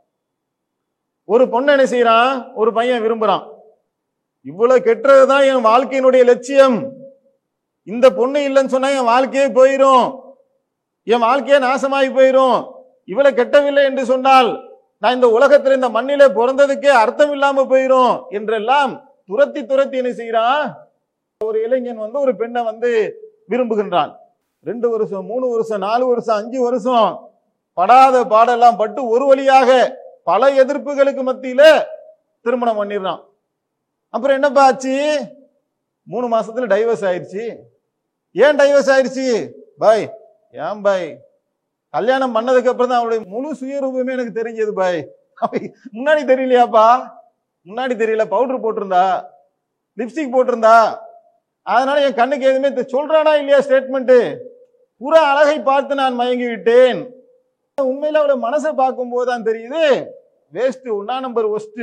ஒரு பொண்ணு என்ன செய்யறான் ஒரு பையன் விரும்புறான் இவ்வளவு கெட்டதுதான் என் வாழ்க்கையினுடைய லட்சியம் இந்த பொண்ணு இல்லைன்னு சொன்னா என் வாழ்க்கையே போயிரும் என் வாழ்க்கையே நாசமாகி போயிரும் இவளை கெட்டவில்லை என்று சொன்னால் நான் இந்த உலகத்துல இந்த மண்ணிலே பிறந்ததுக்கே அர்த்தம் இல்லாம போயிரும் என்றெல்லாம் துரத்தி துரத்தி என்ன செய்யறான் ஒரு இளைஞன் வந்து ஒரு பெண்ணை வந்து விரும்புகின்றான் ரெண்டு வருஷம் மூணு வருஷம் நாலு வருஷம் அஞ்சு வருஷம் படாத பாடெல்லாம் பட்டு ஒரு வழியாக பல எதிர்ப்புகளுக்கு மத்தியில திருமணம் பண்ணிடுறான் அப்புறம் என்னப்பா ஆச்சு மூணு மாசத்துல டைவர்ஸ் ஆயிடுச்சு ஏன் டைவர்ஸ் ஆயிடுச்சு பாய் ஏன் பாய் கல்யாணம் பண்ணதுக்கு அப்புறம் தான் அவளுடைய முழு சுயரூபமே எனக்கு தெரிஞ்சது பாய் அவ முன்னாடி தெரியலையாப்பா முன்னாடி தெரியல பவுடர் போட்டிருந்தா லிப்ஸ்டிக் போட்டிருந்தா அதனால என் கண்ணுக்கு எதுவுமே தெ- சொல்றானா இல்லையா ஸ்டேட்மெண்ட் புற அழகை பார்த்து நான் மயங்கி விட்டேன் உண்மையில அவளை மனசை பார்க்கும்போது தான் தெரியுது வேஸ்ட் ஒன்னா நம்பர் ஒஸ்ட்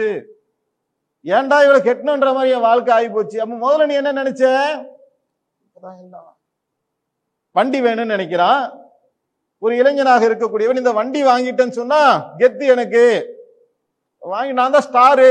ஏன்டா இவளை கெட்டணுன்ற மாதிரி என் வாழ்க்கை ஆகி போச்சு அப்ப முதல்ல நீ என்ன நினைச்ச இப்பதான் எல்லாம் வண்டி வேணும்னு நினைக்கிறான் ஒரு இளைஞனாக இருக்கக்கூடியவன் இந்த வண்டி வாங்கிட்டேன்னு சொன்னா கெத்து எனக்கு வாங்கி நான் தான் ஸ்டாரு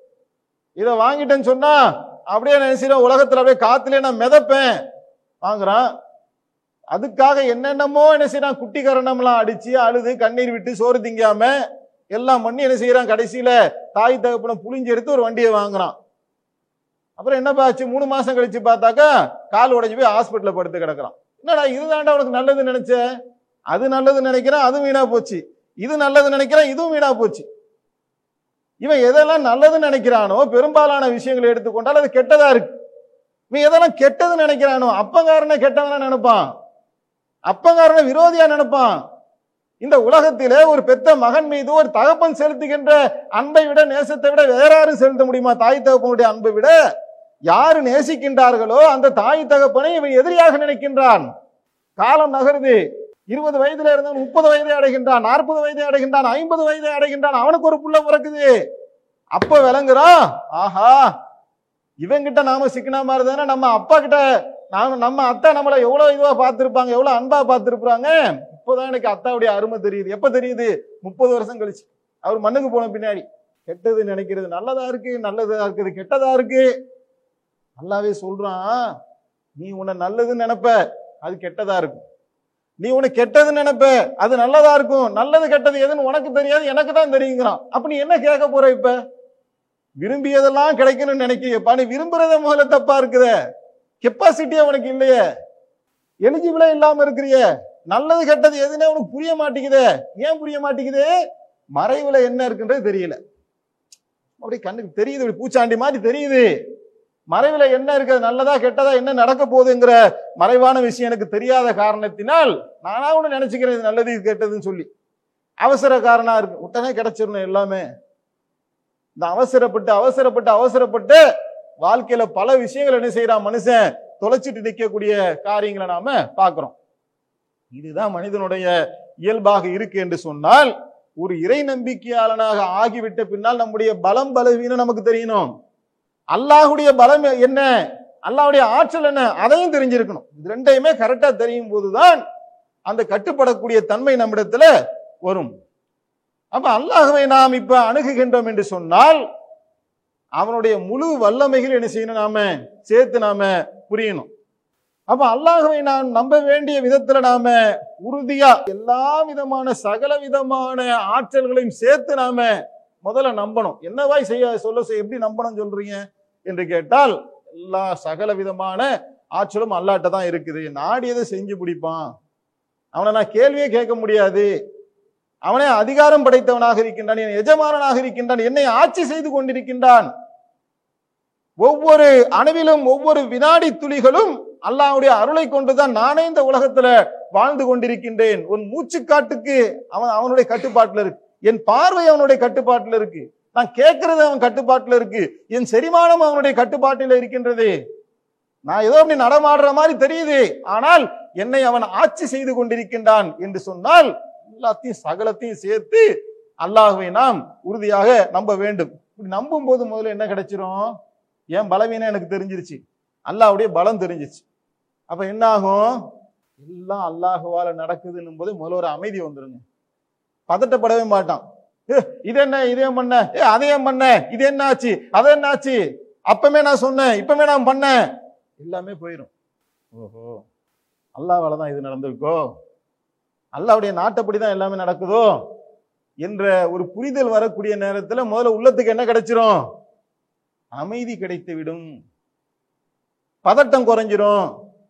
இதை வாங்கிட்டேன்னு சொன்னா அப்படியே நினைச்சிடும் உலகத்துல அப்படியே காத்துல நான் மிதப்பேன் வாங்குறான் அதுக்காக என்னென்னமோ என்ன செய்யறான் குட்டி கரணம்லாம் அடிச்சு அழுது கண்ணீர் விட்டு சோறு திங்காம எல்லாம் பண்ணி என்ன செய்யறான் கடைசியில தாய் தகப்பனை புளிஞ்சு எடுத்து ஒரு வண்டியை வாங்குறான் அப்புறம் என்னப்பா ஆச்சு மூணு மாசம் கழிச்சு பார்த்தாக்கா கால் உடைஞ்சு போய் ஹாஸ்பிட்டல்ல படுத்து கிடக்குறான் என்னடா இதுதான்டா உனக்கு நல்லது நினைச்ச அது நல்லது நினைக்கிறான் அது வீணா போச்சு இது நல்லது நினைக்கிறான் இதுவும் வீணா போச்சு இவன் எதெல்லாம் நல்லதுன்னு நினைக்கிறானோ பெரும்பாலான விஷயங்களை எடுத்துக்கொண்டால் அது கெட்டதா இருக்கு இவன் எதெல்லாம் கெட்டது நினைக்கிறானோ அப்பங்காரனை கெட்டவனா நினைப்பான் அப்பங்காரனை விரோதியா நினைப்பான் இந்த உலகத்திலே ஒரு பெத்த மகன் மீது ஒரு தகப்பன் செலுத்துகின்ற அன்பை விட நேசத்தை விட வேற யாரும் செலுத்த முடியுமா தாய் தகப்பனுடைய அன்பை விட யாரு நேசிக்கின்றார்களோ அந்த தாய் தகப்பனை இவன் எதிரியாக நினைக்கின்றான் காலம் நகருது இருபது வயதுல இருந்தவன் முப்பது வயதை அடைகின்றான் நாற்பது வயதை அடைகின்றான் ஐம்பது வயதை அடைகின்றான் அவனுக்கு ஒரு புள்ள பிறக்குது அப்ப விளங்குறான் ஆஹா இவங்கிட்ட நாம சிக்கனா மாதிரி தானே நம்ம அப்பா கிட்ட நாம நம்ம அத்தை நம்மளை எவ்வளவு இதுவா பார்த்திருப்பாங்க எவ்வளவு அன்பா பார்த்திருப்பாங்க இப்போதான் எனக்கு அத்தாவுடைய அருமை தெரியுது எப்ப தெரியுது முப்பது வருஷம் கழிச்சு அவர் மண்ணுக்கு போன பின்னாடி கெட்டது நினைக்கிறது நல்லதா இருக்கு நல்லதா இருக்குது கெட்டதா இருக்கு நல்லாவே சொல்றான் நீ உன்னை நல்லதுன்னு நினைப்ப அது கெட்டதா இருக்கும் நீ உன்னை கெட்டதுன்னு நினைப்ப அது நல்லதா இருக்கும் நல்லது கெட்டது எதுன்னு உனக்கு தெரியாது எனக்கு தான் தெரியுங்கிறான் அப்ப நீ என்ன கேட்க போற இப்ப விரும்பியதெல்லாம் கிடைக்கணும்னு நினைக்கிறப்பா நீ விரும்புறத முதல்ல தப்பா இருக்குதே கெப்பாசிட்டியே உனக்கு இல்லையே எலிஜிபிளே இல்லாம இருக்கிறியே நல்லது கெட்டது எதுனே உனக்கு புரிய மாட்டேங்குதே ஏன் புரிய மாட்டேங்குது மறைவுல என்ன இருக்குன்றது தெரியல அப்படி கண்ணுக்கு தெரியுது இப்படி பூச்சாண்டி மாதிரி தெரியுது மறைவுல என்ன இருக்குது நல்லதா கெட்டதா என்ன நடக்க போகுதுங்கிற மறைவான விஷயம் எனக்கு தெரியாத காரணத்தினால் நானா ஒண்ணு நினைச்சுக்கிறேன் இது நல்லது இது கெட்டதுன்னு சொல்லி அவசரக்காரனா இருக்கு உடனே கிடைச்சிடணும் எல்லாமே இந்த அவசரப்பட்டு அவசரப்பட்டு அவசரப்பட்டு வாழ்க்கையில பல விஷயங்கள் என்ன செய்யறான் மனுஷன் தொலைச்சிட்டு நிற்கக்கூடிய காரியங்களை நாம பார்க்கிறோம் இதுதான் மனிதனுடைய இயல்பாக இருக்கு என்று சொன்னால் ஒரு இறை நம்பிக்கையாளனாக ஆகிவிட்ட பின்னால் நம்முடைய பலம் பலவீனம் நமக்கு தெரியணும் அல்லாஹுடைய பலம் என்ன அல்லாவுடைய ஆற்றல் என்ன அதையும் தெரிஞ்சிருக்கணும் இது ரெண்டையுமே கரெக்டா தெரியும் போதுதான் அந்த கட்டுப்படக்கூடிய தன்மை நம்மிடத்துல வரும் அப்ப அல்லாஹ்வை நாம் இப்ப அணுகுகின்றோம் என்று சொன்னால் அவனுடைய முழு வல்லமைகள் என்ன செய்யணும் நாம சேர்த்து நாம புரியணும் அப்ப அல்லாஹ்வை நாம் நம்ப வேண்டிய விதத்துல நாம உறுதியா எல்லா விதமான சகல விதமான ஆற்றல்களையும் சேர்த்து நாம முதல்ல நம்பணும் என்னவாய் செய்ய சொல்ல செய்ய எப்படி நம்பணும் சொல்றீங்க என்று கேட்டால் எல்லா சகல விதமான ஆற்றலும் அல்லாட்ட தான் இருக்குது நாடியதை செஞ்சு பிடிப்பான் அவனை நான் கேள்வியே கேட்க முடியாது அவனே அதிகாரம் படைத்தவனாக இருக்கின்றான் என் எஜமானனாக இருக்கின்றான் என்னை ஆட்சி செய்து கொண்டிருக்கின்றான் ஒவ்வொரு அணுவிலும் ஒவ்வொரு வினாடி துளிகளும் அல்லாஹ்வுடைய அருளை கொண்டுதான் நானே இந்த உலகத்துல வாழ்ந்து கொண்டிருக்கின்றேன் உன் மூச்சுக்காட்டுக்கு அவன் அவனுடைய கட்டுப்பாட்டுல இருக்கு என் பார்வை அவனுடைய கட்டுப்பாட்டுல இருக்கு நான் கேட்கறது அவன் கட்டுப்பாட்டுல இருக்கு என் செரிமானம் அவனுடைய கட்டுப்பாட்டில் இருக்கின்றது நான் ஏதோ அப்படி நடமாடுற மாதிரி தெரியுது ஆனால் என்னை அவன் ஆட்சி செய்து கொண்டிருக்கின்றான் என்று சொன்னால் எல்லாத்தையும் சகலத்தையும் சேர்த்து அல்லாஹ்வை நாம் உறுதியாக நம்ப வேண்டும் இப்படி நம்பும் போது முதல்ல என்ன கிடைச்சிரும் என் பலவீனம் எனக்கு தெரிஞ்சிருச்சு அல்லாஹ்வுடைய பலம் தெரிஞ்சிச்சு அப்ப என்ன ஆகும் எல்லாம் அல்லாஹுவால நடக்குதுன்னும் போது முதல்ல ஒரு அமைதி வந்துருங்க பதட்டப்படவே மாட்டான் ஏ, இது என்ன இதே பண்ண ஏ அதையும் பண்ண இது என்ன ஆச்சு அது என்ன ஆச்சு அப்பமே நான் சொன்னேன் இப்பமே நான் பண்ணேன் எல்லாமே போயிடும் ஓஹோ அல்லாஹ்வால தான் இது நடந்திருக்கோ அல்லாஹ்வுடைய நாட்டப்படி தான் எல்லாமே நடக்குதோ என்ற ஒரு புரிதல் வரக்கூடிய நேரத்துல முதல்ல உள்ளத்துக்கு என்ன கிடைச்சிரும் அமைதி கிடைத்து விடும் பதட்டம் குறைஞ்சிரும்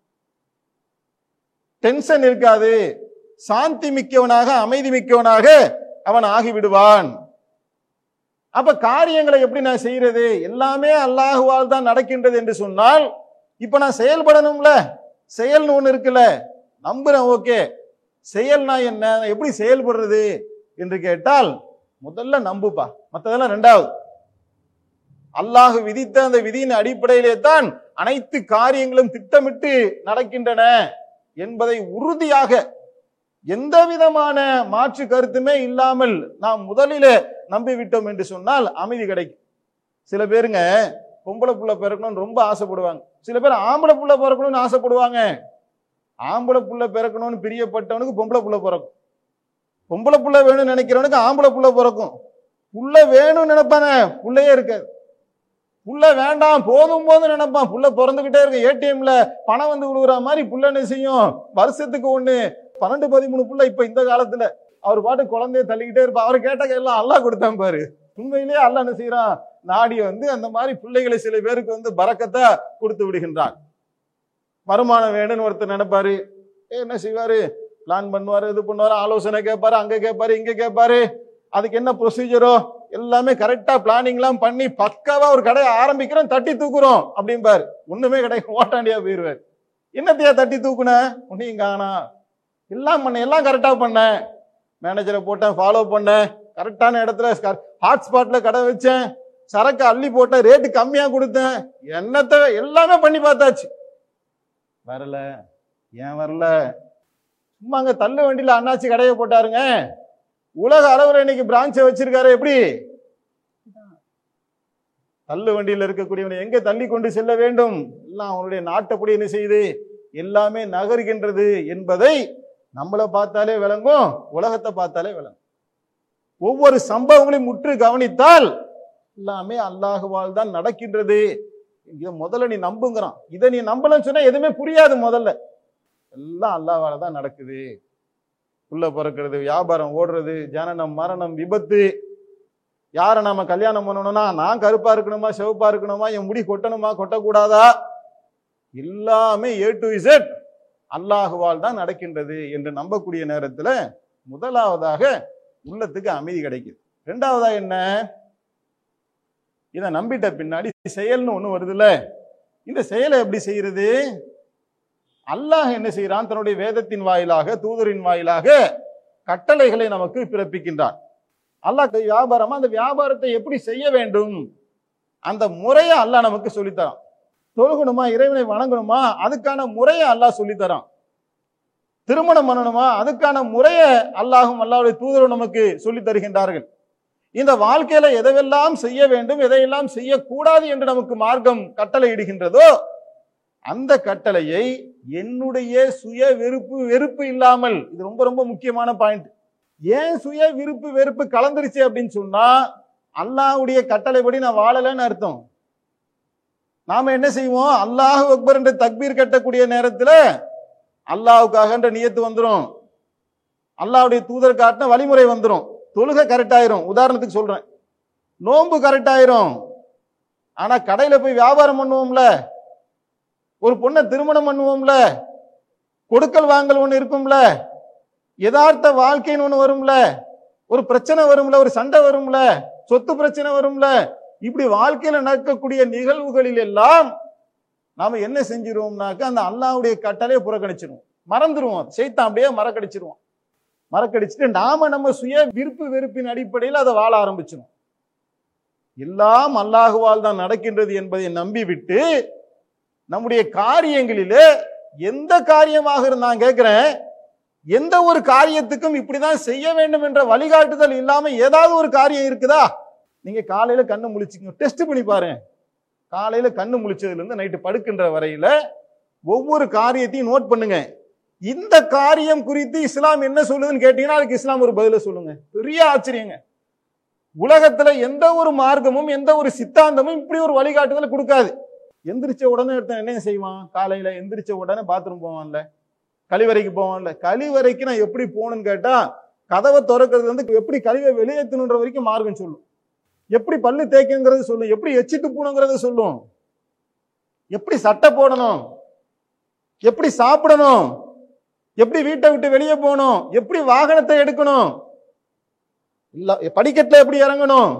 டென்ஷன் இருக்காது சாந்தி மிக்கவனாக அமைதி மிக்கவனாக அவன் ஆகிவிடுவான் அப்ப காரியங்களை எப்படி நான் செய்யறது எல்லாமே அல்லாஹுவால் தான் நடக்கின்றது என்று சொன்னால் இப்ப நான் செயல்படணும்ல செயல்னு ஒண்ணு இருக்குல்ல நம்புறேன் ஓகே செயல்னா என்ன எப்படி செயல்படுறது என்று கேட்டால் முதல்ல நம்புப்பா மத்ததெல்லாம் ரெண்டாவது அல்லாஹ் விதித்த அந்த விதியின் அடிப்படையிலே தான் அனைத்து காரியங்களும் திட்டமிட்டு நடக்கின்றன என்பதை உறுதியாக எந்த விதமான மாற்று கருத்துமே இல்லாமல் நாம் முதலிலே நம்பிவிட்டோம் என்று சொன்னால் அமைதி கிடைக்கும் சில பேருங்க பொம்பளை புள்ள பிறக்கணும்னு ரொம்ப ஆசைப்படுவாங்க சில பேர் ஆம்பளை புள்ள பிறக்கணும்னு ஆசைப்படுவாங்க ஆம்பளை புள்ள பிறக்கணும்னு பிரியப்பட்டவனுக்கு பொம்பளை புள்ள பிறக்கும் பொம்பளை புள்ள வேணும்னு நினைக்கிறவனுக்கு ஆம்பளை புள்ள பிறக்கும் புள்ள வேணும்னு நினைப்பானே புள்ளையே இருக்காது புள்ள வேண்டாம் போதும் போதும் நினைப்பான் புள்ள பிறந்துகிட்டே இருக்கு ஏடிஎம்ல பணம் வந்து விழுகுற மாதிரி புள்ள என்ன செய்யும் வருஷத்துக்கு ஒண்ணு பன்னெண்டு பதிமூணு புள்ள இப்ப இந்த காலத்துல அவர் பாட்டு குழந்தைய தள்ளிக்கிட்டே இருப்பா அவர் கேட்ட எல்லாம் அல்லாஹ் கொடுத்தான் பாரு உண்மையிலேயே அல்லாஹ் என்ன செய்யறான் நாடி வந்து அந்த மாதிரி பிள்ளைகளை சில பேருக்கு வந்து பறக்கத்தை கொடுத்து விடுகின்றான் வருமானம் வேணும்னு ஒருத்தர் நினைப்பாரு ஏ, என்ன செய்வாரு பிளான் பண்ணுவாரு இது பண்ணுவாரு ஆலோசனை கேட்பாரு அங்க கேட்பாரு இங்க கேட்பாரு அதுக்கு என்ன ப்ரொசீஜரோ எல்லாமே கரெக்டா பிளானிங்லாம் பண்ணி பக்காவா ஒரு கடையை ஆரம்பிக்கிறோம் தட்டி தூக்குறோம் அப்படிம்பாரு ஒண்ணுமே கிடையாது ஓட்டாண்டியா போயிருவாரு என்னத்தையா தட்டி தூக்குன ஒன்னையும் காணா எல்லாம் பண்ண எல்லாம் கரெக்டா பண்ணேன் மேனேஜரை போட்டேன் ஃபாலோ பண்ணேன் கரெக்டான இடத்துல ஹாட்ஸ்பாட்ல கடை வச்சேன் சரக்கு அள்ளி போட்டேன் ரேட்டு கம்மியா கொடுத்தேன் என்னத்தை எல்லாமே பண்ணி பார்த்தாச்சு வரல ஏன் வரல சும்மா அங்க தள்ளு வண்டியில அண்ணாச்சி கடையை போட்டாருங்க உலக அளவுல இன்னைக்கு பிரான்ச்சை வச்சிருக்காரு எப்படி தள்ளு வண்டியில இருக்கக்கூடியவனை எங்க தள்ளி கொண்டு செல்ல வேண்டும் எல்லாம் அவனுடைய நாட்டப்படி என்ன செய்யுது எல்லாமே நகர்கின்றது என்பதை நம்மளை பார்த்தாலே விளங்கும் உலகத்தை பார்த்தாலே விளங்கும் ஒவ்வொரு சம்பவங்களையும் முற்று கவனித்தால் எல்லாமே அல்லாஹுவால் தான் நடக்கின்றது இதை முதல்ல நீ நம்புங்கிறான் இதை நீ நம்பலன்னு சொன்னா எதுவுமே புரியாது முதல்ல எல்லாம் அல்லாஹ்வால தான் நடக்குது உள்ள பிறக்கிறது வியாபாரம் ஓடுறது ஜனனம் மரணம் விபத்து யாரை நாம கல்யாணம் பண்ணணும்னா நான் கருப்பா இருக்கணுமா சிவப்பா இருக்கணுமா என் முடி கொட்டணுமா கொட்டக்கூடாதா எல்லாமே ஏ டு இசட் அல்லாஹுவால் தான் நடக்கின்றது என்று நம்பக்கூடிய நேரத்துல முதலாவதாக உள்ளத்துக்கு அமைதி கிடைக்குது ரெண்டாவதா என்ன இதை நம்பிட்ட பின்னாடி செயல்னு ஒண்ணு வருதுல்ல இந்த செயலை எப்படி செய்யறது அல்லாஹ் என்ன செய்யறான் தன்னுடைய வேதத்தின் வாயிலாக தூதரின் வாயிலாக கட்டளைகளை நமக்கு பிறப்பிக்கின்றான் அல்லாஹ் வியாபாரமா அந்த வியாபாரத்தை எப்படி செய்ய வேண்டும் அந்த முறையை அல்லாஹ் நமக்கு சொல்லித்தரான் தொழுகணுமா இறைவனை வணங்கணுமா அதுக்கான முறையை அல்லாஹ் சொல்லித்தரான் திருமணம் பண்ணணுமா அதுக்கான முறையை அல்லாஹும் அல்லாஹ்வுடைய தூதரும் நமக்கு சொல்லித் தருகின்றார்கள் இந்த வாழ்க்கையில எதையெல்லாம் செய்ய வேண்டும் எதையெல்லாம் செய்யக்கூடாது என்று நமக்கு மார்க்கம் கட்டளை இடுகின்றதோ அந்த கட்டளையை என்னுடைய சுய வெறுப்பு வெறுப்பு இல்லாமல் இது ரொம்ப ரொம்ப முக்கியமான பாயிண்ட் ஏன் சுய விருப்பு வெறுப்பு கலந்துருச்சு அப்படின்னு சொன்னா அல்லாஹ்வுடைய கட்டளைப்படி நான் வாழலைன்னு அர்த்தம் நாம என்ன செய்வோம் அல்லாஹ் அக்பர் என்ற தக்பீர் கட்டக்கூடிய நேரத்துல அல்லாஹ்வுக்காகன்ற நியத்து வந்துரும் அல்லாஹ்வுடைய தூதர் காட்டின வழிமுறை வந்துரும் தொழுகை கரெக்ட் ஆயிரும் உதாரணத்துக்கு சொல்றேன் நோன்பு கரெக்ட் ஆயிரும் ஆனா கடையில போய் வியாபாரம் பண்ணுவோம்ல ஒரு பொண்ணை திருமணம் பண்ணுவோம்ல கொடுக்கல் வாங்கல் ஒண்ணு இருக்கும்ல யதார்த்த வாழ்க்கைன்னு ஒண்ணு வரும்ல ஒரு பிரச்சனை வரும்ல ஒரு சண்டை வரும்ல சொத்து பிரச்சனை வரும்ல இப்படி வாழ்க்கையில நடக்கக்கூடிய நிகழ்வுகளில் எல்லாம் நாம என்ன செஞ்சிருவோம்னாக்க அந்த அல்லாஹ்வுடைய கட்டளையை புறக்கணிச்சிருவோம் மறந்துருவோம் செய்தான் அப்படியே மறக்கடிச்சிருவோம் மறக்கடிச்சிட்டு நாம நம்ம சுய விருப்பு வெறுப்பின் அடிப்படையில் அதை வாழ ஆரம்பிச்சிடும் எல்லாம் அல்லாஹுவால் தான் நடக்கின்றது என்பதை நம்பி விட்டு நம்முடைய காரியங்களிலே எந்த காரியமாக இருந்தா நான் கேட்கிறேன் எந்த ஒரு காரியத்துக்கும் இப்படிதான் செய்ய வேண்டும் என்ற வழிகாட்டுதல் இல்லாம ஏதாவது ஒரு காரியம் இருக்குதா நீங்க காலையில கண்ணு முழிச்சுங்க டெஸ்ட் பண்ணி பாருங்க காலையில கண்ணு முழிச்சதுல இருந்து நைட்டு படுக்கின்ற வரையில ஒவ்வொரு காரியத்தையும் நோட் பண்ணுங்க இந்த காரியம் குறித்து இஸ்லாம் என்ன சொல்லுதுன்னு கேட்டீங்கன்னா அதுக்கு இஸ்லாம் ஒரு பதில சொல்லுங்க பெரிய ஆச்சரியங்க உலகத்துல எந்த ஒரு மார்க்கமும் எந்த ஒரு சித்தாந்தமும் இப்படி ஒரு வழிகாட்டுதல் கொடுக்காது எந்திரிச்ச உடனே ஒருத்தன் என்ன செய்வான் காலையில எந்திரிச்ச உடனே பாத்ரூம் போவான்ல கழிவறைக்கு போவான்ல கழிவறைக்கு நான் எப்படி போகணும்னு கேட்டா கதவை திறக்கிறது வந்து எப்படி கழிவை வெளியேற்றணுன்ற வரைக்கும் மார்க்கம் சொல்லும் எப்படி பல்லு தேய்க்குங்கிறது சொல்லும் எப்படி எச்சி துப்புணுங்கிறத சொல்லும் எப்படி சட்டை போடணும் எப்படி சாப்பிடணும் எப்படி வீட்டை விட்டு வெளியே போகணும் எப்படி வாகனத்தை எடுக்கணும் இல்ல படிக்கட்டுல எப்படி இறங்கணும்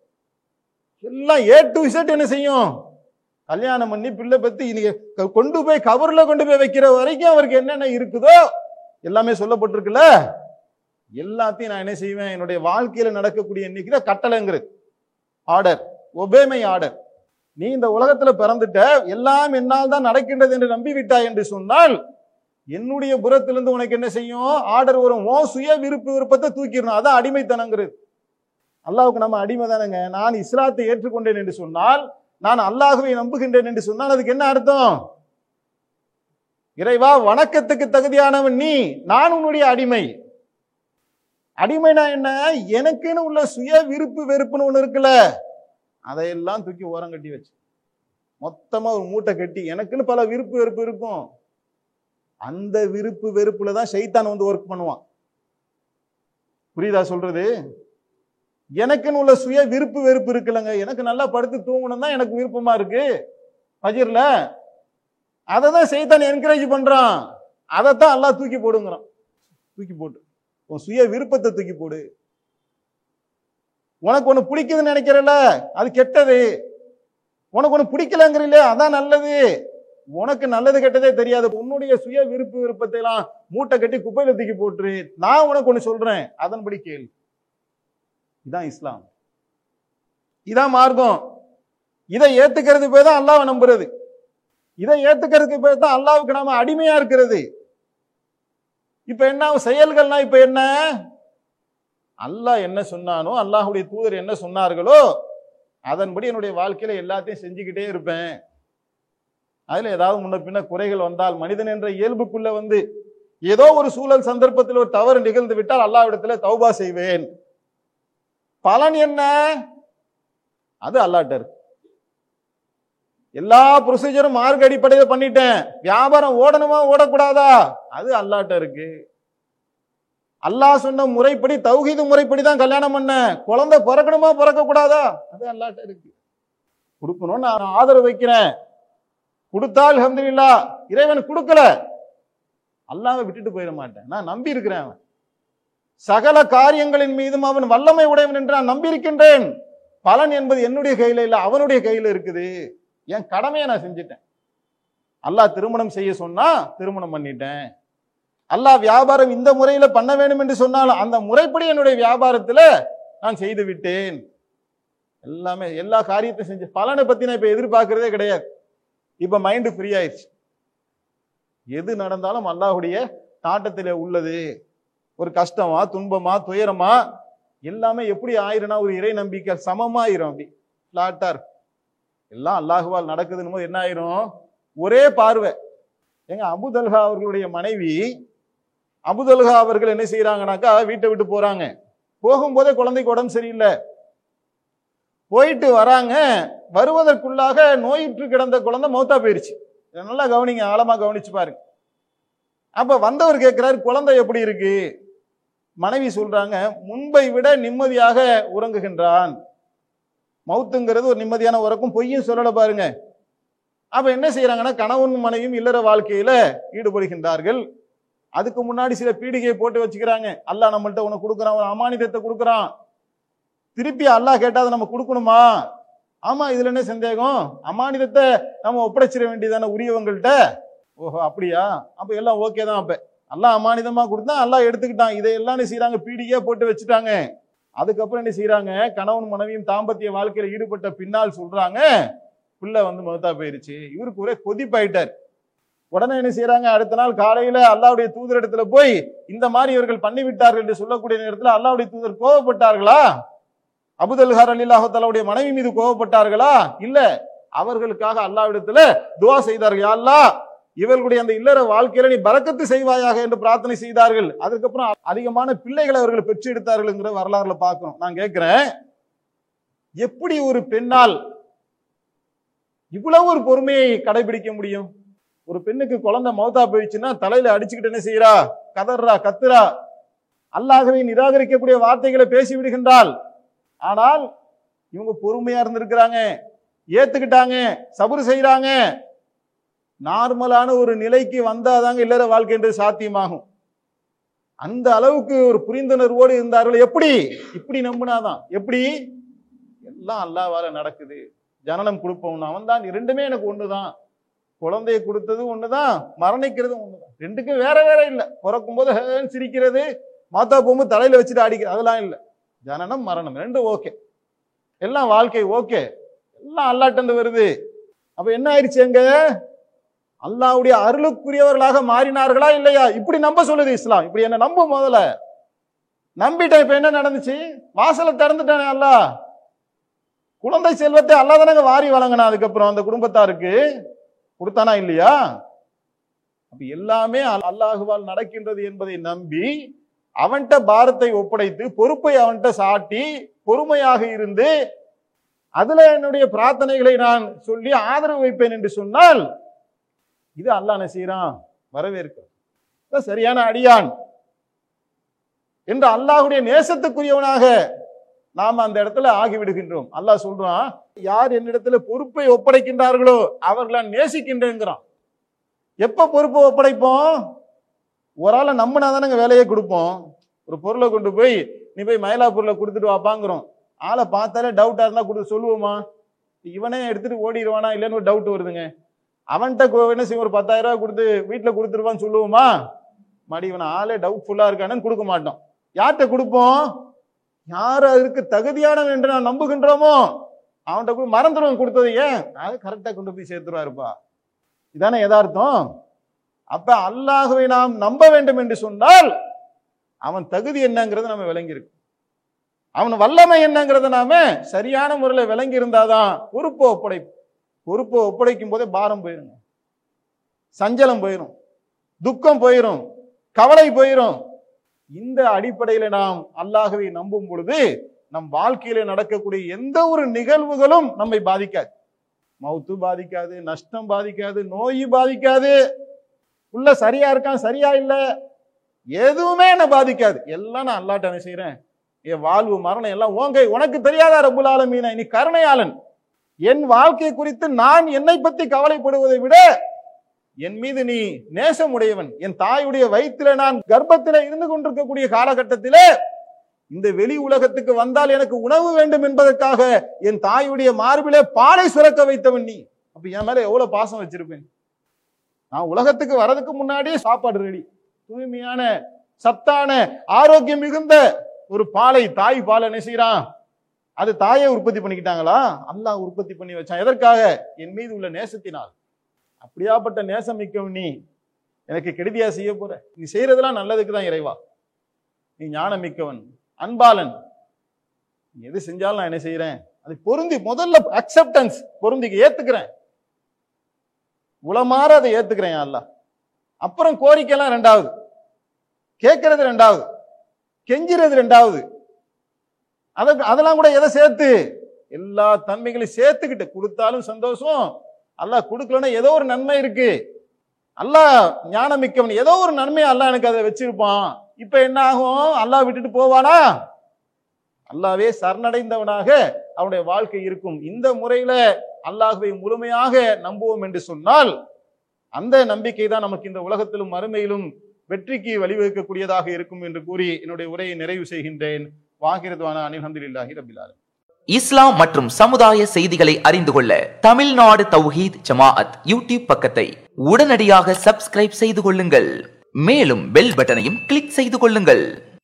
எல்லாம் ஏ டு இசட் என்ன செய்யும் கல்யாணம் பண்ணி பிள்ளை பத்தி இன்னைக்கு க- கொண்டு போய் கவர்ல கொண்டு போய் வைக்கிற வரைக்கும் அவருக்கு என்னென்ன இருக்குதோ எல்லாமே சொல்லப்பட்டிருக்குல்ல எல்லாத்தையும் நான் என்ன செய்வேன் என்னுடைய வாழ்க்கையில நடக்கக்கூடிய இன்னைக்கு தான் கட்டளைங்கிறது ஆர்டர் ஒபேமை ஆர்டர் நீ இந்த உலகத்துல பிறந்துட்ட எல்லாம் என்னால் தான் நடக்கின்றது என்று நம்பி விட்டாய் என்று சொன்னால் என்னுடைய புறத்திலிருந்து உனக்கு என்ன செய்யும் ஆர்டர் வரும் ஓ சுய விருப்பு விருப்பத்தை தூக்கிடணும் அதான் அடிமைத்தனங்கிறது அல்லாஹ்வுக்கு நம்ம அடிமை தானேங்க நான் இஸ்லாத்தை ஏற்றுக்கொண்டேன் என்று சொன்னால் நான் அல்லாஹுவை நம்புகின்றேன் என்று சொன்னால் அதுக்கு என்ன அர்த்தம் இறைவா வணக்கத்துக்கு தகுதியானவன் நீ நான் உன்னுடைய அடிமை அடிமைனா என்ன எனக்குன்னு உள்ள சுய விருப்பு வெறுப்புன்னு ஒண்ணு இருக்குல்ல அதையெல்லாம் தூக்கி ஓரம் கட்டி வச்சு மொத்தமா ஒரு மூட்டை கட்டி எனக்குன்னு பல விருப்பு வெறுப்பு இருக்கும் அந்த விருப்பு வெறுப்புல தான் சைத்தான் வந்து ஒர்க் பண்ணுவான் புரியுதா சொல்றது எனக்குன்னு உள்ள சுய விருப்பு வெறுப்பு இருக்குல்லங்க எனக்கு நல்லா படுத்து தூங்கணும் தான் எனக்கு விருப்பமா இருக்கு பஜிர்ல அதை தான் செய்தான் என்கரேஜ் பண்றான் அதைத்தான் எல்லாம் தூக்கி போடுங்கிறான் தூக்கி போட்டு உன் சுய விருப்பத்தை தூக்கி போடு உனக்கு ஒண்ணு பிடிக்குதுன்னு நினைக்கிறல அது கெட்டது உனக்கு ஒண்ணு பிடிக்கலங்கிறீல அதான் நல்லது உனக்கு நல்லது கெட்டதே தெரியாது உன்னுடைய சுய விருப்பு விருப்பத்தை எல்லாம் மூட்டை கட்டி குப்பையில தூக்கி போட்டுரு நான் உனக்கு ஒண்ணு சொல்றேன் அதன்படி கேள் இதான் இஸ்லாம் இதான் மார்க்கம் இதை ஏத்துக்கிறது பேர் தான் அல்லாஹ்வை நம்புறது இதை ஏத்துக்கிறதுக்கு பேர் தான் அல்லாஹ்வுக்கு நாம அடிமையா இருக்கிறது இப்ப என்ன செயல்கள்னா இப்ப என்ன அல்லாஹ் என்ன சொன்னானோ அல்லாஹ்வுடைய தூதர் என்ன சொன்னார்களோ அதன்படி என்னுடைய வாழ்க்கையில எல்லாத்தையும் செஞ்சுக்கிட்டே இருப்பேன் அதுல ஏதாவது முன்ன பின்ன குறைகள் வந்தால் மனிதன் என்ற இயல்புக்குள்ள வந்து ஏதோ ஒரு சூழல் சந்தர்ப்பத்தில் ஒரு தவறு நிகழ்ந்து விட்டால் அல்லாஹ்விடத்துல தௌபா செய்வேன் பலன் என்ன அது அல்லாட்ட இருக்கு எல்லா ப்ரொசீஜரும் மார்க் அடிப்படையில் பண்ணிட்டேன் வியாபாரம் ஓடணுமா ஓடக்கூடாதா அது அல்லாட்ட இருக்கு அல்லாஹ் சொன்ன முறைப்படி தௌஹீது முறைப்படி தான் கல்யாணம் பண்ண குழந்தை பிறக்கணுமா பிறக்க கூடாதா அது அல்லாட்ட இருக்கு கொடுக்கணும்னு நான் ஆதரவு வைக்கிறேன் கொடுத்தால் அல்ஹம்துலில்லா இறைவன் கொடுக்கல அல்லாஹ்வை விட்டுட்டு போயிட மாட்டேன் நான் நம்பி இருக்கிறேன் அவன் சகல காரியங்களின் மீதும் அவன் வல்லமை உடையவன் என்று நான் நம்பியிருக்கின்றேன் பலன் என்பது என்னுடைய கையில இல்ல அவனுடைய கையில இருக்குது என் கடமையை நான் செஞ்சுட்டேன் அல்லாஹ் திருமணம் செய்ய சொன்னா திருமணம் பண்ணிட்டேன் அல்லாஹ் வியாபாரம் இந்த முறையில பண்ண வேண்டும் என்று சொன்னாலும் அந்த முறைப்படி என்னுடைய வியாபாரத்துல நான் செய்து விட்டேன் எல்லாமே எல்லா காரியத்தையும் செஞ்சு பலனை பத்தி நான் இப்ப எதிர்பார்க்கறதே கிடையாது இப்ப மைண்டு ஃப்ரீ ஆயிடுச்சு எது நடந்தாலும் அல்லாஹ்வுடைய நாட்டத்திலே உள்ளது ஒரு கஷ்டமா துன்பமா துயரமா எல்லாமே எப்படி ஆயிரும்னா ஒரு இறை நம்பிக்கை சமமா ஆயிரும் அப்படி பிளாட்டா இருக்கும் எல்லாம் அல்லாஹுவால் நடக்குதுன்னு போது என்ன ஆயிரும் ஒரே பார்வை எங்க அபுதல்ஹா அவர்களுடைய மனைவி அபுதல்ஹா அவர்கள் என்ன செய்யறாங்கனாக்கா வீட்டை விட்டு போறாங்க போகும்போதே குழந்தைக்கு உடம்பு சரியில்லை போயிட்டு வராங்க வருவதற்குள்ளாக நோயுற்று கிடந்த குழந்தை மௌத்தா போயிருச்சு இதை நல்லா கவனிங்க ஆழமா கவனிச்சு பாருங்க அப்ப வந்தவர் கேட்கிறாரு குழந்தை எப்படி இருக்கு மனைவி சொல்றாங்க முன்பை விட நிம்மதியாக உறங்குகின்றான் மவுத்துங்கிறது ஒரு நிம்மதியான உறக்கம் பொய்யும் சொல்லல பாருங்க அப்ப என்ன செய்யறாங்கன்னா கணவன் மனைவியும் இல்லற வாழ்க்கையில ஈடுபடுகின்றார்கள் அதுக்கு முன்னாடி சில பீடிகையை போட்டு வச்சுக்கிறாங்க அல்லாஹ் நம்மள்ட்ட உனக்கு கொடுக்குறான் ஒரு அமானிதத்தை கொடுக்குறான் திருப்பி அல்லாஹ் கேட்டா அதை நம்ம கொடுக்கணுமா ஆமா இதுல என்ன சந்தேகம் அமானிதத்தை நம்ம ஒப்படைச்சிட வேண்டியதானே உரியவங்கள்ட்ட ஓஹோ அப்படியா அப்ப எல்லாம் ஓகே தான் அப்ப அல்லாஹ் அமானிதமா கொடுத்தா அல்லாஹ் எடுத்துக்கிட்டான் இதையெல்லாம் என்ன செய்யறாங்க பீடிகையா போட்டு வச்சுட்டாங்க அதுக்கப்புறம் என்ன செய்யறாங்க கணவன் மனைவியும் தாம்பத்திய வாழ்க்கையில ஈடுபட்ட பின்னால் சொல்றாங்க பிள்ளை வந்து மௌத்தா போயிருச்சு இவருக்கு ஒரே கொதிப்பாயிட்டார் உடனே என்ன செய்யறாங்க அடுத்த நாள் காலையில அல்லாவுடைய தூதர் இடத்துல போய் இந்த மாதிரி இவர்கள் பண்ணி விட்டார்கள் என்று சொல்லக்கூடிய நேரத்துல அல்லாவுடைய தூதர் கோவப்பட்டார்களா அபுதல்ஹார் அலில்லாஹாலுடைய மனைவி மீது கோவப்பட்டார்களா இல்ல அவர்களுக்காக அல்லாவிடத்துல துவா செய்தார்கள் யா அல்லாஹ் இவர்களுடைய அந்த இல்லற வாழ்க்கையில நீ பறக்கத்து செய்வாயாக என்று பிரார்த்தனை செய்தார்கள் அதுக்கப்புறம் அதிகமான பிள்ளைகளை அவர்கள் பெற்று எடுத்தார்கள்ங்கிற வரலாறுல பார்க்கணும் நான் கேட்கிறேன் எப்படி ஒரு பெண்ணால் இவ்வளவு ஒரு பொறுமையை கடைபிடிக்க முடியும் ஒரு பெண்ணுக்கு குழந்தை மௌத்தா போயிடுச்சுன்னா தலையில அடிச்சுக்கிட்டு என்ன செய்யறா கதறா கத்துறா அல்லாகவே நிராகரிக்கக்கூடிய வார்த்தைகளை பேசி விடுகின்றாள் ஆனால் இவங்க பொறுமையா இருந்திருக்கிறாங்க ஏத்துக்கிட்டாங்க சபுறு செய்யறாங்க நார்மலான ஒரு நிலைக்கு வந்தாதாங்க இல்லற வாழ்க்கைன்றது சாத்தியமாகும் அந்த அளவுக்கு ஒரு புரிந்துணர்வோடு இருந்தார்கள் எப்படி இப்படி நம்பினாதான் எப்படி எல்லாம் அல்லாவால நடக்குது ஜனனம் கொடுப்பவன் அவன் தான் ரெண்டுமே எனக்கு ஒண்ணுதான் குழந்தையை கொடுத்தது ஒண்ணுதான் மரணிக்கிறதும் ஒண்ணுதான் ரெண்டுக்கும் வேற வேற இல்லை பிறக்கும் போது ஹேன்னு சிரிக்கிறது மாத்தா போகும்போது தலையில வச்சுட்டு அடிக்கிறது அதெல்லாம் இல்லை ஜனனம் மரணம் ரெண்டும் ஓகே எல்லாம் வாழ்க்கை ஓகே எல்லாம் அல்லாட்டந்து வருது அப்ப என்ன ஆயிடுச்சு எங்க அல்லாவுடைய அருளுக்குரியவர்களாக மாறினார்களா இல்லையா இப்படி நம்ப சொல்லுது இஸ்லாம் இப்படி என்ன நம்ப முதல்ல நம்பிட்டேன் இப்ப என்ன நடந்துச்சு வாசலை திறந்துட்டானே அல்லாஹ் குழந்தை செல்வத்தை அல்லா தானங்க வாரி வழங்கினா அதுக்கப்புறம் அந்த குடும்பத்தாருக்கு கொடுத்தானா இல்லையா அப்ப எல்லாமே அல்- அல்லாஹுவால் நடக்கின்றது என்பதை நம்பி அவன்கிட்ட பாரத்தை ஒப்படைத்து பொறுப்பை அவன்கிட்ட சாட்டி பொறுமையாக இருந்து அதுல என்னுடைய பிரார்த்தனைகளை நான் சொல்லி ஆதரவு வைப்பேன் என்று சொன்னால் இது அல்லாஹ் என்ன செய்யறான் வரவேற்க இதான் சரியான அடியான் என்று அல்லாஹ்வுடைய நேசத்துக்குரியவனாக நாம் அந்த இடத்துல ஆகிவிடுகின்றோம் அல்லாஹ் சொல்றான் யார் என்னிடத்துல பொறுப்பை ஒப்படைக்கின்றார்களோ அவர்களை நான் நேசிக்கின்றேங்கிறான் எப்ப பொறுப்பை ஒப்படைப்போம் ஒரு ஆளை நம்பினா தானங்க வேலையே கொடுப்போம் ஒரு பொருளை கொண்டு போய் நீ போய் மயிலாப்பூர்ல கொடுத்துட்டு வாப்பாங்கிறோம் ஆளை பார்த்தாலே டவுட்டா இருந்தா கொடுத்து சொல்லுவோமா இவனே எடுத்துட்டு ஓடிடுவானா இல்லைன்னு ஒரு டவுட் வருதுங்க அவன்கிட்ட கொ- என்ன செய்வோம் ஒரு பத்தாயிரம் ரூபாய் கொடுத்து வீட்டுல கொடுத்துருவான்னு சொல்லுவோமா மடி இவன் ஆளே டவுட்ஃபுல்லா இருக்கானு கொடுக்க மாட்டோம் யார்கிட்ட கொடுப்போம் யார் அதற்கு தகுதியானவன் என்று நான் நம்புகின்றோமோ அவன்கிட்ட கூட மறந்துடுவோம் கொடுத்தது ஏன் அது கரெக்டா கொண்டு போய் சேர்த்துருவாருப்பா இதானே யதார்த்தம் அப்ப அல்லாஹுவை நாம் நம்ப வேண்டும் என்று சொன்னால் அவன் தகுதி என்னங்கிறத நம்ம விளங்கியிருக்கு அவன் வல்லமை என்னங்கிறத நாம சரியான முறையில் விளங்கி இருந்தாதான் பொறுப்பை ஒப்படை பொறுப்பை ஒப்படைக்கும் போதே பாரம் போயிருங்க சஞ்சலம் போயிடும் துக்கம் போயிடும் கவலை போயிடும் இந்த அடிப்படையில நாம் அல்லாஹ்வை நம்பும் பொழுது நம் வாழ்க்கையில நடக்கக்கூடிய எந்த ஒரு நிகழ்வுகளும் நம்மை பாதிக்காது மவுத்து பாதிக்காது நஷ்டம் பாதிக்காது நோய் பாதிக்காது உள்ள சரியா இருக்கான் சரியா இல்ல எதுவுமே என்ன பாதிக்காது எல்லாம் நான் அல்லாட்ட என்ன செய்யறேன் என் வாழ்வு மரணம் எல்லாம் ஓங்கை உனக்கு தெரியாதா ரப்புல் ஆலமீன நீ கருணையாளன் என் வாழ்க்கை குறித்து நான் என்னை பத்தி கவலைப்படுவதை விட என் மீது நீ நேசமுடையவன் என் தாயுடைய வயிற்றில நான் கர்ப்பத்தில இருந்து கொண்டிருக்கக்கூடிய காலகட்டத்திலே இந்த வெளி உலகத்துக்கு வந்தால் எனக்கு உணவு வேண்டும் என்பதற்காக என் தாயுடைய மார்பிலே பாலை சுரக்க வைத்தவன் நீ அப்ப என் மேல எவ்வளவு பாசம் வச்சிருப்பேன் நான் உலகத்துக்கு வரதுக்கு முன்னாடியே சாப்பாடு ரெடி தூய்மையான சத்தான ஆரோக்கியம் மிகுந்த ஒரு பாலை தாய் பால் என்ன செய்யறான் அது தாயை உற்பத்தி பண்ணிக்கிட்டாங்களா அல்லாஹ் உற்பத்தி பண்ணி வச்சான் எதற்காக என் மீது உள்ள நேசத்தினால் அப்படியாப்பட்ட நேசம் மிக்கவன் நீ எனக்கு கெடுதியா செய்ய போற நீ செய்யறதெல்லாம் நல்லதுக்கு தான் இறைவா நீ ஞானம் மிக்கவன் அன்பாளன் நீ எது செஞ்சாலும் நான் என்ன செய்யறேன் அது பொருந்தி முதல்ல அக்செப்டன்ஸ் பொருந்திக்க ஏத்துக்கிறேன் உளமாற அதை ஏத்துக்கிறேன் அல்ல அப்புறம் கோரிக்கைலாம் ரெண்டாவது கேட்கறது ரெண்டாவது கெஞ்சுறது ரெண்டாவது அத அதெல்லாம் கூட எதை சேர்த்து எல்லா தன்மைகளையும் சேர்த்துக்கிட்டு கொடுத்தாலும் சந்தோஷம் அல்லாஹ் கொடுக்கலன்னா ஏதோ ஒரு நன்மை இருக்கு அல்லாஹ் ஞானம் மிக்கவன் ஏதோ ஒரு நன்மையை அல்லாஹ் எனக்கு அதை வச்சிருப்பான் இப்ப என்ன ஆகும் அல்லாஹ் விட்டுட்டு போவானா அல்லாவே சரணடைந்தவனாக அவனுடைய வாழ்க்கை இருக்கும் இந்த முறையில அல்லாஹுவை முழுமையாக நம்புவோம் என்று சொன்னால் அந்த நம்பிக்கை தான் நமக்கு இந்த உலகத்திலும் மறுமையிலும் வெற்றிக்கு வழிவகுக்கக்கூடியதாக இருக்கும் என்று கூறி என்னுடைய உரையை நிறைவு செய்கின்றேன் வாகிரதுவான அனில்ஹம்துலில்லாஹி ரபில் ஆலமீன் இஸ்லாம் மற்றும் சமுதாய செய்திகளை அறிந்து கொள்ள தமிழ்நாடு தௌஹீத் ஜமாஅத் யூடியூப் பக்கத்தை உடனடியாக சப்ஸ்கிரைப் செய்து கொள்ளுங்கள் மேலும் பெல் பட்டனையும் கிளிக் செய்து கொள்ளுங்கள்